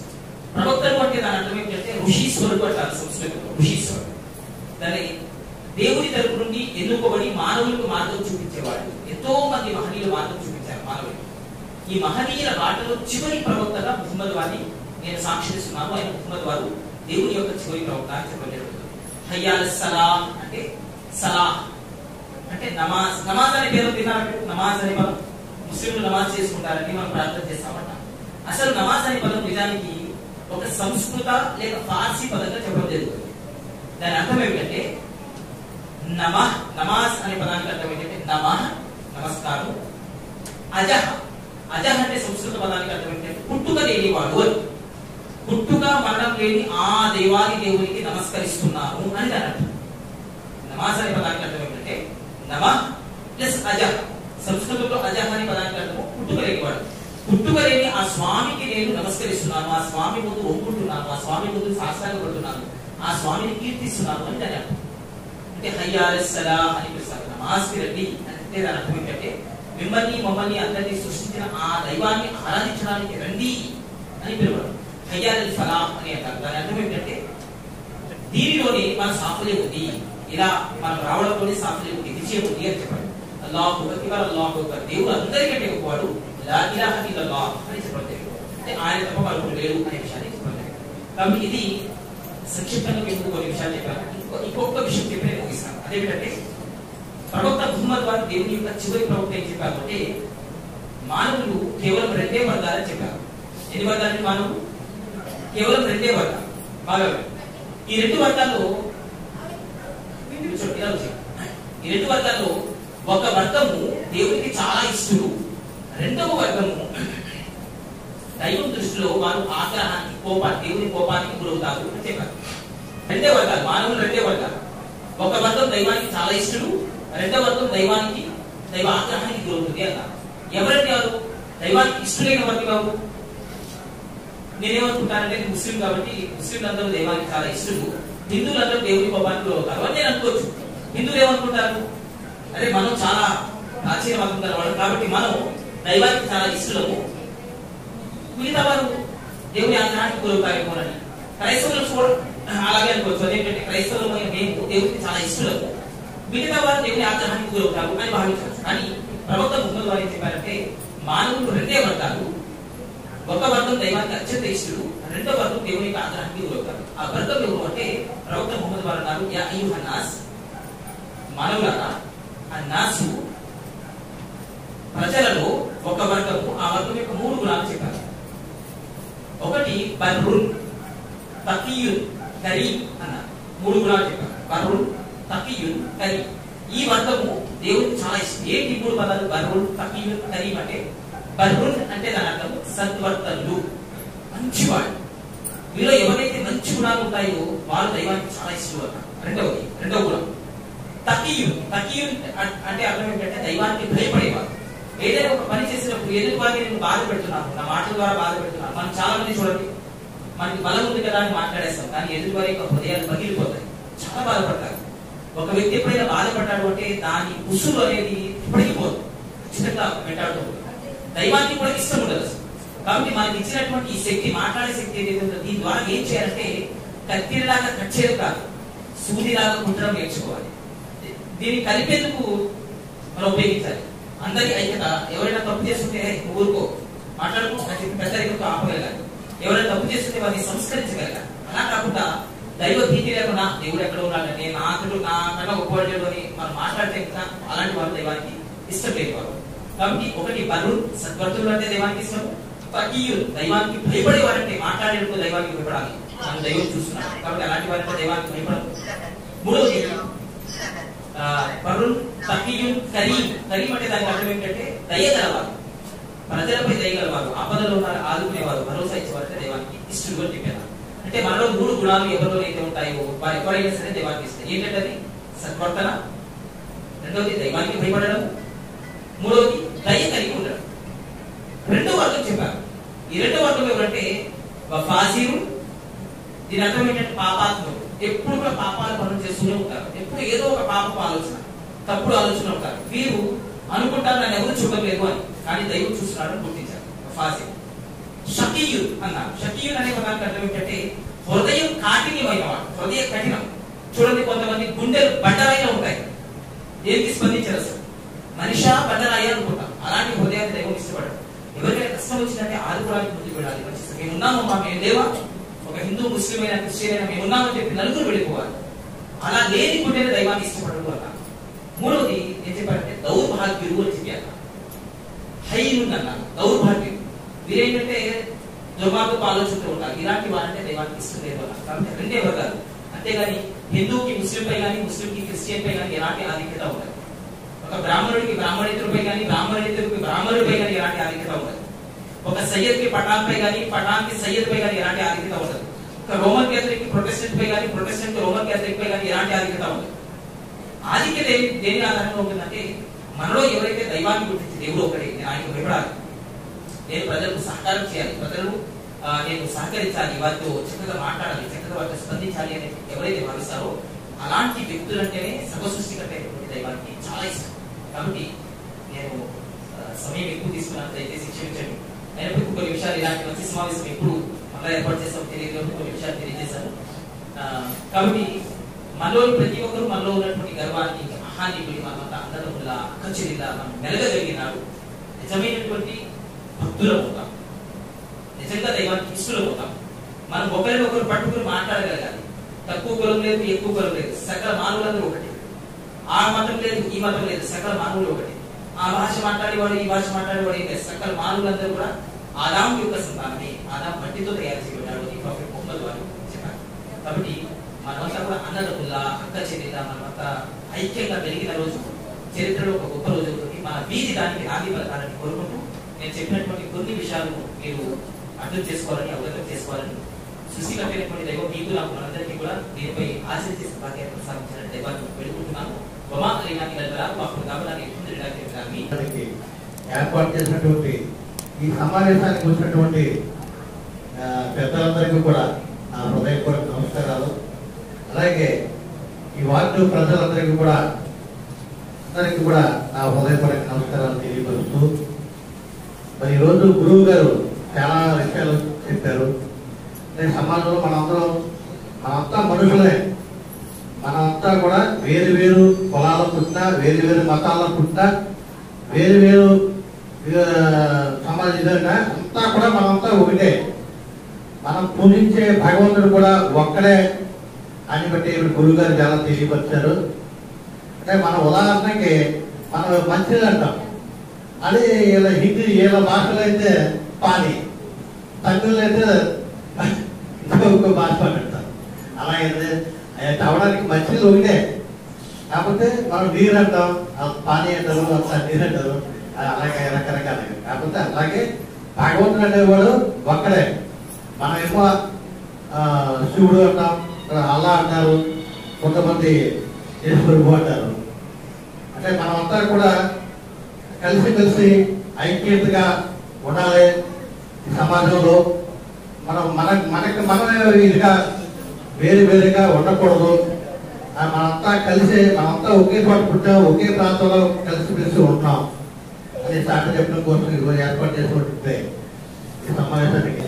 ప్రవక్తలు అంటే దాని అర్థం ఏంటంటే ఋషీశ్వరుడు అంటారు సంస్కృతంలో ఋషీశ్వరుడు దాని దేవుని తరపు నుండి ఎన్నుకోబడి మానవులకు మార్గం చూపించేవాడు ఎంతో మంది మహనీయులు మార్గం చూపించారు మానవులు ఈ మహనీయుల బాటలో చివరి ప్రవక్తగా ముహమ్మద్ వారిని నేను సాక్షిస్తున్నాను ఆయన ముహమ్మద్ వారు దేవుని యొక్క చివరి ప్రవక్త అని చెప్పబడింది హయ్యాల్ సలాం అంటే సలాహ్ అంటే నమాజ్ నమాజ్ అనే పేరు విన్నారంటే నమాజ్ అనే పదం ముస్లింలు నమాజ్ చేసుకుంటారని మనం ప్రార్థన చేస్తామంట అసలు నమాజ్ అనే పదం నిజానికి ఒక సంస్కృత లేక ఫార్సీ పదంగా చెప్పడం జరుగుతుంది దాని అర్థం ఏమిటంటే నమః నమాజ్ అనే పదానికి అర్థం ఏంటంటే నమః నమస్కారం అజహ అజహ అంటే సంస్కృత పదానికి అర్థం ఏంటంటే పుట్టుక లేనివాడు అని పుట్టుక మరణం లేని ఆ దేవాది దేవునికి నమస్కరిస్తున్నాను అని దాని అర్థం నమాజ్ అనే పదానికి అర్థం ఏంటంటే నమ ప్లస్ అజహ సంస్కృతంలో అజహ అనే పదానికి అర్థము పుట్టుక లేనివాడు పుట్టుక లేని ఆ స్వామికి నేను నమస్కరిస్తున్నాను ఆ స్వామి ముందు ఒప్పుకుంటున్నాను ఆ స్వామి ముందు సాష్టాంగపడుతున్నాను ఆ స్వామిని కీర్తిస్తున్నాను అని దాని అర్థం అంటే హయ్యాలస్సలా అని పిలుస్తారు నమాజ్కి రండి అంటే దాని అర్థం ఏంటంటే మిమ్మల్ని మమ్మల్ని అందరినీ సృష్టించిన ఆ దైవాన్ని ఆరాధించడానికి రండి అని పిలవడం హయ్యాల్ ఫలా అని అంటారు దాని అర్థం ఏంటంటే దీనిలోనే మన సాఫల్యం ఉంది ఇలా మనం రావడంలోనే సాఫల్యం ఉంది విజయం ఉంది అని చెప్పాడు అల్లాహు అక్బర్ అల్లాహు అక్బర్ దేవుడు అందరికంటే గొప్పవాడు లా ఇలాహ ఇల్లల్లాహ్ అని చెప్పడం జరిగింది అంటే ఆయన తప్ప మరొకరు లేరు అనే విషయాన్ని చెప్పడం జరిగింది కాబట్టి ఇది సంక్షిప్తంగా మీకు కొన్ని విషయాలు చెప్పాను ఇంకో- ఇంకొక విషయం చెప్పి నేను ముగిస్తాను అదేమిటంటే ప్రవక్త ముహమ్మద్ వారు దేవుని యొక్క చివరి ప్రవక్త ఏం చెప్పారు అంటే మానవులు కేవలం రెండే వర్గాలని చెప్పారు ఎన్ని వర్గాలని మానవులు కేవలం రెండే వర్గాలు బాగా వినండి. ఈ రెండు వర్గాల్లో కూర్చోండి, ఇలా కూర్చోండి. ఈ రెండు వర్గాల్లో ఒక వర్గము దేవునికి చాలా ఇష్టలు రెండవ వర్గము దైవం దృష్టిలో వారు ఆగ్రహానికి కోపానికి దేవుని కోపానికి గురవుతారు అని చెప్పారు రెండే వర్గాలు మానవులు రెండే వర్గాలు ఒక వర్గం దైవానికి చాలా ఇష్టలు రెండో వర్గం దైవానికి దైవ ఆగ్రహానికి గురవుతుంది అన్నారు ఎవరంటే వారు దైవానికి ఇష్టలైన వర్గం ఎవరు నేనేమనుకుంటానంటే నేను ముస్లిం కాబట్టి ముస్లింలందరూ దైవానికి చాలా ఇష్టలు హిందువులందరూ దేవుని కోపానికి గురవుతారు అని నేను అనుకోవచ్చు హిందువులు ఏమనుకుంటారు అదే మనం చాలా ప్రాచీన మతం గలవాడు కాబట్టి మనం దైవానికి చాలా ఇష్టలము మిగతా వారు దేవుని ఆగ్రహానికి గురవుతారేమోనని క్రైస్తవులు కూడా అలాగే అనుకోవచ్చు అదేంటంటే క్రైస్తవులు మేము దేవునికి చాలా ఇష్టలము మిగతా వారు దేవుని ఆగ్రహానికి గురవుతారు అని భావించవచ్చు కానీ ప్రవక్త ముహమ్మద్ వారు ఏం చెప్పారంటే మానవులు రెండే వర్గాలు ఒక వర్గం దైవానికి అత్యంత ఇష్టడు రెండో వర్గం దేవుని యొక్క ఆగ్రహానికి గురవుతారు ఆ వర్గం ఎవరు అంటే ప్రవక్త ముహమ్మద్ వారు అన్నారు యా అయ్యుహన్నాస్ మానవులారా అన్నాసు ప్రజలలో ఒక వర్గము ఆ వర్గం యొక్క మూడు గుణాలు చెప్పారు ఒకటి బర్రున్ తకీయున్ కరీం అన్నారు మూడు గుణాలు చెప్పారు బర్రున్ తకీయున్ కరీం ఈ వర్గము దేవుడికి చాలా ఇష్టం ఏంటి ఈ మూడు పదాలు బర్రున్ తకీయున్ కరీం అంటే బర్రున్ అంటే దాని అర్థం సద్వర్తనులు మంచివాడు మీలో ఎవరైతే మంచి గుణాలు ఉంటాయో వారు దైవానికి చాలా ఇష్టం అన్నారు రెండవది రెండవ గుణం తకీయున్ తకీయున్ అం- అంటే అర్థం ఏంటంటే దైవానికి భయపడేవారు ఏదైనా ఒక పని చేసినప్పుడు ఎదుటి వారిని నేను బాధ పెడుతున్నాను నా మాటల ద్వారా బాధ పెడుతున్నాను మనం చాలా మంది చూడండి మనకి బలం ఉంది కదా అని మాట్లాడేస్తాం కానీ ఎదుటి వారి యొక్క హృదయాలు పగిలిపోతాయి చాలా బాధపడతారు ఒక వ్యక్తి ఎప్పుడైనా బాధపడ్డాడు అంటే దాని ఉసురు అనేది పడిపోదు ఖచ్చితంగా వెంటాడుతూ ఉంటుంది. దైవానికి కూడా ఇష్టం ఉండదు అసలు. కాబట్టి మనకి ఇచ్చినటువంటి ఈ శక్తి మాట్లాడే శక్తి ఏదైతే ఉందో దీని ద్వారా ఏం చేయాలంటే కత్తిలాగా కట్ చేయడం కాదు సూదిలాగా కుట్టడం నేర్చుకోవాలి దీన్ని కలిపేందుకు మనం ఉపయోగించాలి అందరి ఐక్యత ఎవరైనా తప్పు చేస్తుంటే "ఏయ్, నువ్వు ఊరుకో మాట్లాడుకో అని చెప్పి పెద్దరికంతో ఆపగలగాలి ఎవరైనా తప్పు చేస్తుంటే వారిని సంస్కరించగలగాలి అలా కాకుండా దైవ భీతి లేకుండా దేవుడు ఎక్కడ ఉన్నాడు నేను నా అతడు నా కన్నా గొప్పవాడు అని మనం మాట్లాడితే ఇంకా అలాంటి వారు దైవానికి ఇష్టం లేని వారు కాబట్టి ఒకటి బరుడు సద్వర్తులు అంటే దైవానికి ఇష్టం పకీయులు దైవానికి భయపడే వారంటే మాట్లాడేటప్పుడు దైవానికి భయపడాలి మనం దైవం చూస్తున్నాం కాబట్టి అలాంటి వారంటే దైవానికి భయపడదు మూడవది ఆ, పరుణ్ తకీయున్ కరీం కరీం అంటే దానికి అర్థం ఏంటంటే దయగలవారు ప్రజలపై దయగలవారు ఆపదలో ఉన్నారు ఆదుకునేవారు భరోసా ఇచ్చేవారంటే దైవానికి ఇష్టడు అని చెప్పారు అంటే మనలో మూడు గుణాలు ఎవరిలో అయితే ఉంటాయో వారు ఎవరైనా సరే దైవానికి ఇస్తారు ఏంటంటే అది సద్వర్తన రెండవది దైవానికి భయపడడం మూడవది దయ కలిగి ఉండడం రెండో వర్గం చెప్పారు ఈ రెండో వర్గం ఎవరంటే ఫాజీరు దీని అర్థం ఏంటంటే పాపాత్ములు ఎప్పుడు కూడా పాపాలు పనులు చేస్తూనే ఉంటారు ఎప్పుడు ఏదో ఒక పాపపు ఆలోచన తప్పుడు ఆలోచన ఉంటారు వీరు అనుకుంటారు నన్ను ఎవరు చూడలేదు అని కానీ దైవం చూస్తున్నాడని గుర్తించారు ఫాజీ షకీయుడు అన్నారు షకీయుడు అనే పదానికి అర్థం ఏంటంటే హృదయం కాఠిన్యమైన వాడు హృదయ కఠినం చూడండి కొంతమంది గుండెలు బండరాయిగా ఉంటాయి దేనికి స్పందించరు అసలు మనిషా బండరాయి అనుకుంటాం అలాంటి హృదయాన్ని దైవం ఇష్టపడరు ఎవరికైనా కష్టం వచ్చిందంటే ఆదుకోవడానికి ముందుకు వెళ్ళాలి మంచి మేము ఉన్నామమ్మా మేము లేవా ఒక హిందూ ముస్లిం అయినా క్రిస్టియన్ అయినా మేము ఉన్నామని చెప్పి నలుగురు వెళ్ళిపోవాలి అలా లేని గుండెని దైవాన్ని ఇష్టపడరు అన్న మూడవది ఏం చెప్పారంటే దౌర్భాగ్యులు అని చెప్పారు హైనున్ అన్నారు దౌర్భాగ్యం వీరేంటంటే దుర్మార్గపు ఆలోచనతో ఉంటారు ఇలాంటి వారంటే దైవానికి ఇష్టం లేదు అన్నారు కాబట్టి రెండే వర్గాలు అంతేగాని హిందూకి ముస్లిం పై కానీ ముస్లింకి క్రిస్టియన్ పై కానీ ఎలాంటి ఆధిక్యత ఉండదు ఒక బ్రాహ్మణుడికి బ్రాహ్మణేతరుపై కానీ బ్రాహ్మణేతరుకి బ్రాహ్మణుడిపై కానీ ఎలాంటి ఆధిక్యత ఉండదు ఒక సయ్యద్ కి పఠాన్ పై కానీ పఠాన్ కి సయ్యద్ పై కానీ ఎలాంటి ఆధిక్యత ఉండదు ఒక రోమన్ క్యాథలిక్ కి ప్రొటెస్టెంట్ పై కానీ ప్రొటెస్టెంట్ కి రోమన్ క్యాథలిక్ పై కానీ ఎలాంటి ఆధిక్యత ఉండదు ఆధిక్యత ఏ- దేని ఆధారంగా ఉంటుందంటే మనలో ఎవరైతే దైవాన్ని గుర్తించి దేవుడు ఒకడే నేను ఆయనకు భయపడాలి నేను ప్రజలకు సహకారం చేయాలి ప్రజలు ఆ, నేను సహకరించాలి వారితో చక్కగా మాట్లాడాలి చక్కగా వారితో స్పందించాలి అని ఎవరైతే భావిస్తారో అలాంటి వ్యక్తులంటేనే సర్వ సృష్టికర్తైనటువంటి దైవానికి చాలా ఇష్టం కాబట్టి నేను ఆ, సమయం ఎక్కువ తీసుకున్నాను దయచేసి క్షమించండి అయినప్పటికీ కొన్ని విషయాలు ఇలాంటి మంచి సమావేశం ఎప్పుడు మళ్ళీ ఏర్పాటు చేస్తాం తెలియదు కాబట్టి కొన్ని విషయాలు తెలియజేశాను ఆ, కాబట్టి మనలో ప్రతి ఒక్కరు మనలో ఉన్నటువంటి గర్వాన్ని అహాన్ని కూడా మనమంతా అన్నదమ్ముల అక్కచెల్లిలా మనం మెలగగలిగినాడు నిజమైనటువంటి భక్తులం అవుతాం నిజంగా దైవానికి ఇష్టలు అవుతాం మనం ఒకరిని ఒకరు పట్టుకుని మాట్లాడగలగాలి తక్కువ కులం లేదు ఎక్కువ కులం లేదు సకల మానవులందరూ ఒకటి ఆ మతం లేదు ఈ మతం లేదు సకల మానవులు ఒకటి ఆ భాష మాట్లాడేవాడు ఈ భాష మాట్లాడేవాడు ఏం లేదు సకల మానవులందరూ కూడా ఆదాం యొక్క సంతానమే ఆదాం మట్టితో తయారు చేయబడ్డాడు అని ప్రాఫెట్ ముహమ్మద్ వారు చెప్పారు కాబట్టి మనమంతా కూడా అన్నదమ్ముల్లా అక్క చెల్లిలా మనమంతా ఐక్యంగా పెరిగిన రోజు చరిత్రలో ఒక గొప్ప రోజు అవుతుంది మన వీధి దానికి నాంది పలకాలని కోరుకుంటూ నేను చెప్పినటువంటి కొన్ని విషయాలను మీరు అర్థం చేసుకోవాలని అవగతం చేసుకోవాలని సృష్టికర్తైనటువంటి దైవం మీకు నాకు మనందరికీ కూడా దీనిపై ఆచరించి భాగ్యాన్ని ప్రసాదించాలని దైవాన్ని వేడుకుంటున్నాను వమా కలిగినాన్ని గలగల వాకు గాబలాన్ని ఎప్పుడు రిడాక్టరీ
దానికి ఏర్పాటు చేసినటువంటి ఈ సమావేశానికి వచ్చినటువంటి ఆ, పెద్దలందరికీ కూడా నా హృదయపూర్వక నమస్కారాలు అలాగే ఈ వార్డు ప్రజలందరికీ కూడా అందరికీ కూడా నా హృదయపూర్వక నమస్కారాలు తెలియపరుస్తూ మరి ఈరోజు గురువు గారు చాలా విషయాలు చెప్పారు అంటే సమాజంలో మనందరం మనంతా మనుషులే మనమంతా కూడా వేరు వేరు కులాల పుట్టినా వేరు వేరు మతాల పుట్టినా వేరు వేరు ఆ, సమాజ విధంగా అంతా కూడా మనమంతా ఒకటే మనం పూజించే భగవంతుడు కూడా ఒక్కడే అని బట్టి ఇప్పుడు గురువు గారు చాలా తెలియపరిచారు అంటే మన ఉదాహరణకి మనం మంచిది అంటాం అది వీళ్ళ హిందీ వీళ్ళ భాషలో అయితే పాని తమిళలో అయితే ఇంకో భాష పెడతారు అలాగే అది అవడానికి మంచిది ఒకటే కాకపోతే మనం నీరు అంటాం ఆ పానీ అంటారు అంతా నీరు అంటారు అది అలాగే రకరకాలుగా కాకపోతే అలాగే భగవంతుడు అనేవాడు ఒక్కడే మనం ఏమో ఆ, శివుడు అంటాం అల్లా అంటారు కొంతమంది యేసుప్రభు అంటారు అంటే మనమంతా కూడా కలిసి కలిసి ఐక్యతగా ఉండాలి ఈ సమాజంలో మనం మన మనకి మనమే ఇదిగా వేరు వేరుగా ఉండకూడదు ఆ మనంతా కలిసి మనంతా ఒకే చోట పుట్టాం ఒకే ప్రాంతంలో కలిసి మెలిసి ఉంటున్నాం అని సాటి చెప్పడం కోసం ఈరోజు ఏర్పాటు చేసినట్టు ఈ సమావేశానికి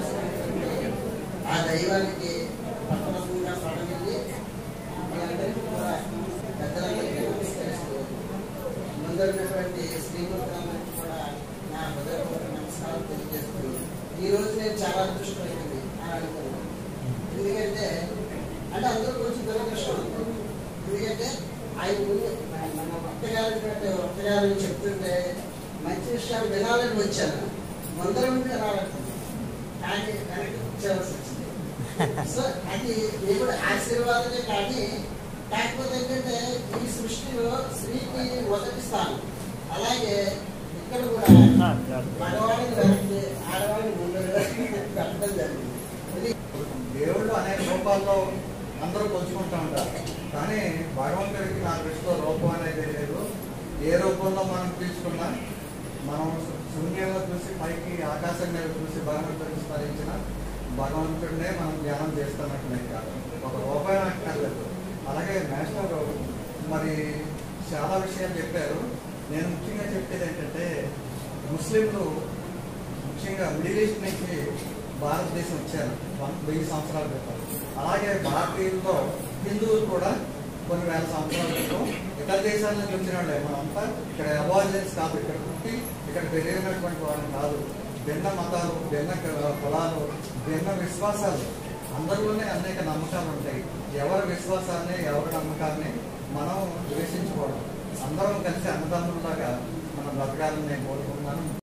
ఆ దైవానికి పట్టణంగా పడగలిగి మీ అందరికీ కూడా పెద్దలందరికీ నమస్కరిస్తూ ముందున్నటువంటి శ్రీమూర్తులందరికీ కూడా నా హృదయపూర్వక నమస్కారం తెలియజేస్తూ ఈ రోజు నేను చాలా అదృష్టమైంది అని అనుకున్నాను ఎందుకంటే అంటే అందరూ కొంచెం దురదృష్టం ఎందుకంటే ఆయన ముందు మన భక్త గారి భక్త గారు చెప్తుంటే మంచి విషయాలు వినాలని వచ్చాను ముందర నుండి వినాలనుకున్నాను కానీ వెనక్కి వచ్చేవాల్సి వచ్చింది సో అది దేవుడు ఆశీర్వాదమే కానీ కాకపోతే ఏంటంటే ఈ సృష్టిలో స్త్రీకి మొదటి స్థానం అలాగే ఇక్కడ కూడా మగవాడిని వెనక్కి ఆడవాడిని ముందు పెట్టడం జరిగింది ఇది
దేవుళ్ళు అనేక రూపాల్లో అందరూ కొలుచుకుంటూ ఉంటారు కానీ భగవంతుడికి నా దృష్టిలో రూపం అనేది లేదు ఏ రూపంలో మనం తీసుకున్నా మనం శూన్యంలో చూసి పైకి ఆకాశం మీద చూసి భగవంతుడిని స్మరించిన భగవంతుడినే మనం ధ్యానం చేస్తున్నట్టునే కాదు ఒక రూపాయి నాకు కలదు అలాగే మాస్టర్ మరి చాలా విషయాలు చెప్పారు నేను ముఖ్యంగా చెప్పేది ఏంటంటే ముస్లింలు ముఖ్యంగా మిడిల్ ఈస్ట్ నుంచి భారతదేశం వచ్చారు వన్ వెయ్యి సంవత్సరాల క్రితం అలాగే భారతీయుల్లో హిందువులు కూడా కొన్ని వేల సంవత్సరాల క్రితం ఇతర దేశాల నుంచి వచ్చిన వాళ్ళే మనమంతా ఇక్కడ అబార్జెన్స్ కాదు ఇక్కడ పుట్టి ఇక్కడ పెరిగినటువంటి వాళ్ళు కాదు భిన్న మతాలు భిన్న క- కులాలు భిన్న విశ్వాసాలు అందరిలోనే అనేక నమ్మకాలు ఉంటాయి ఎవరి విశ్వాసాన్ని ఎవరి నమ్మకాన్ని మనం ద్వేషించకూడదు అందరం కలిసి అన్నదమ్ములాగా మనం బ్రతకాలని నేను కోరుకుంటున్నాను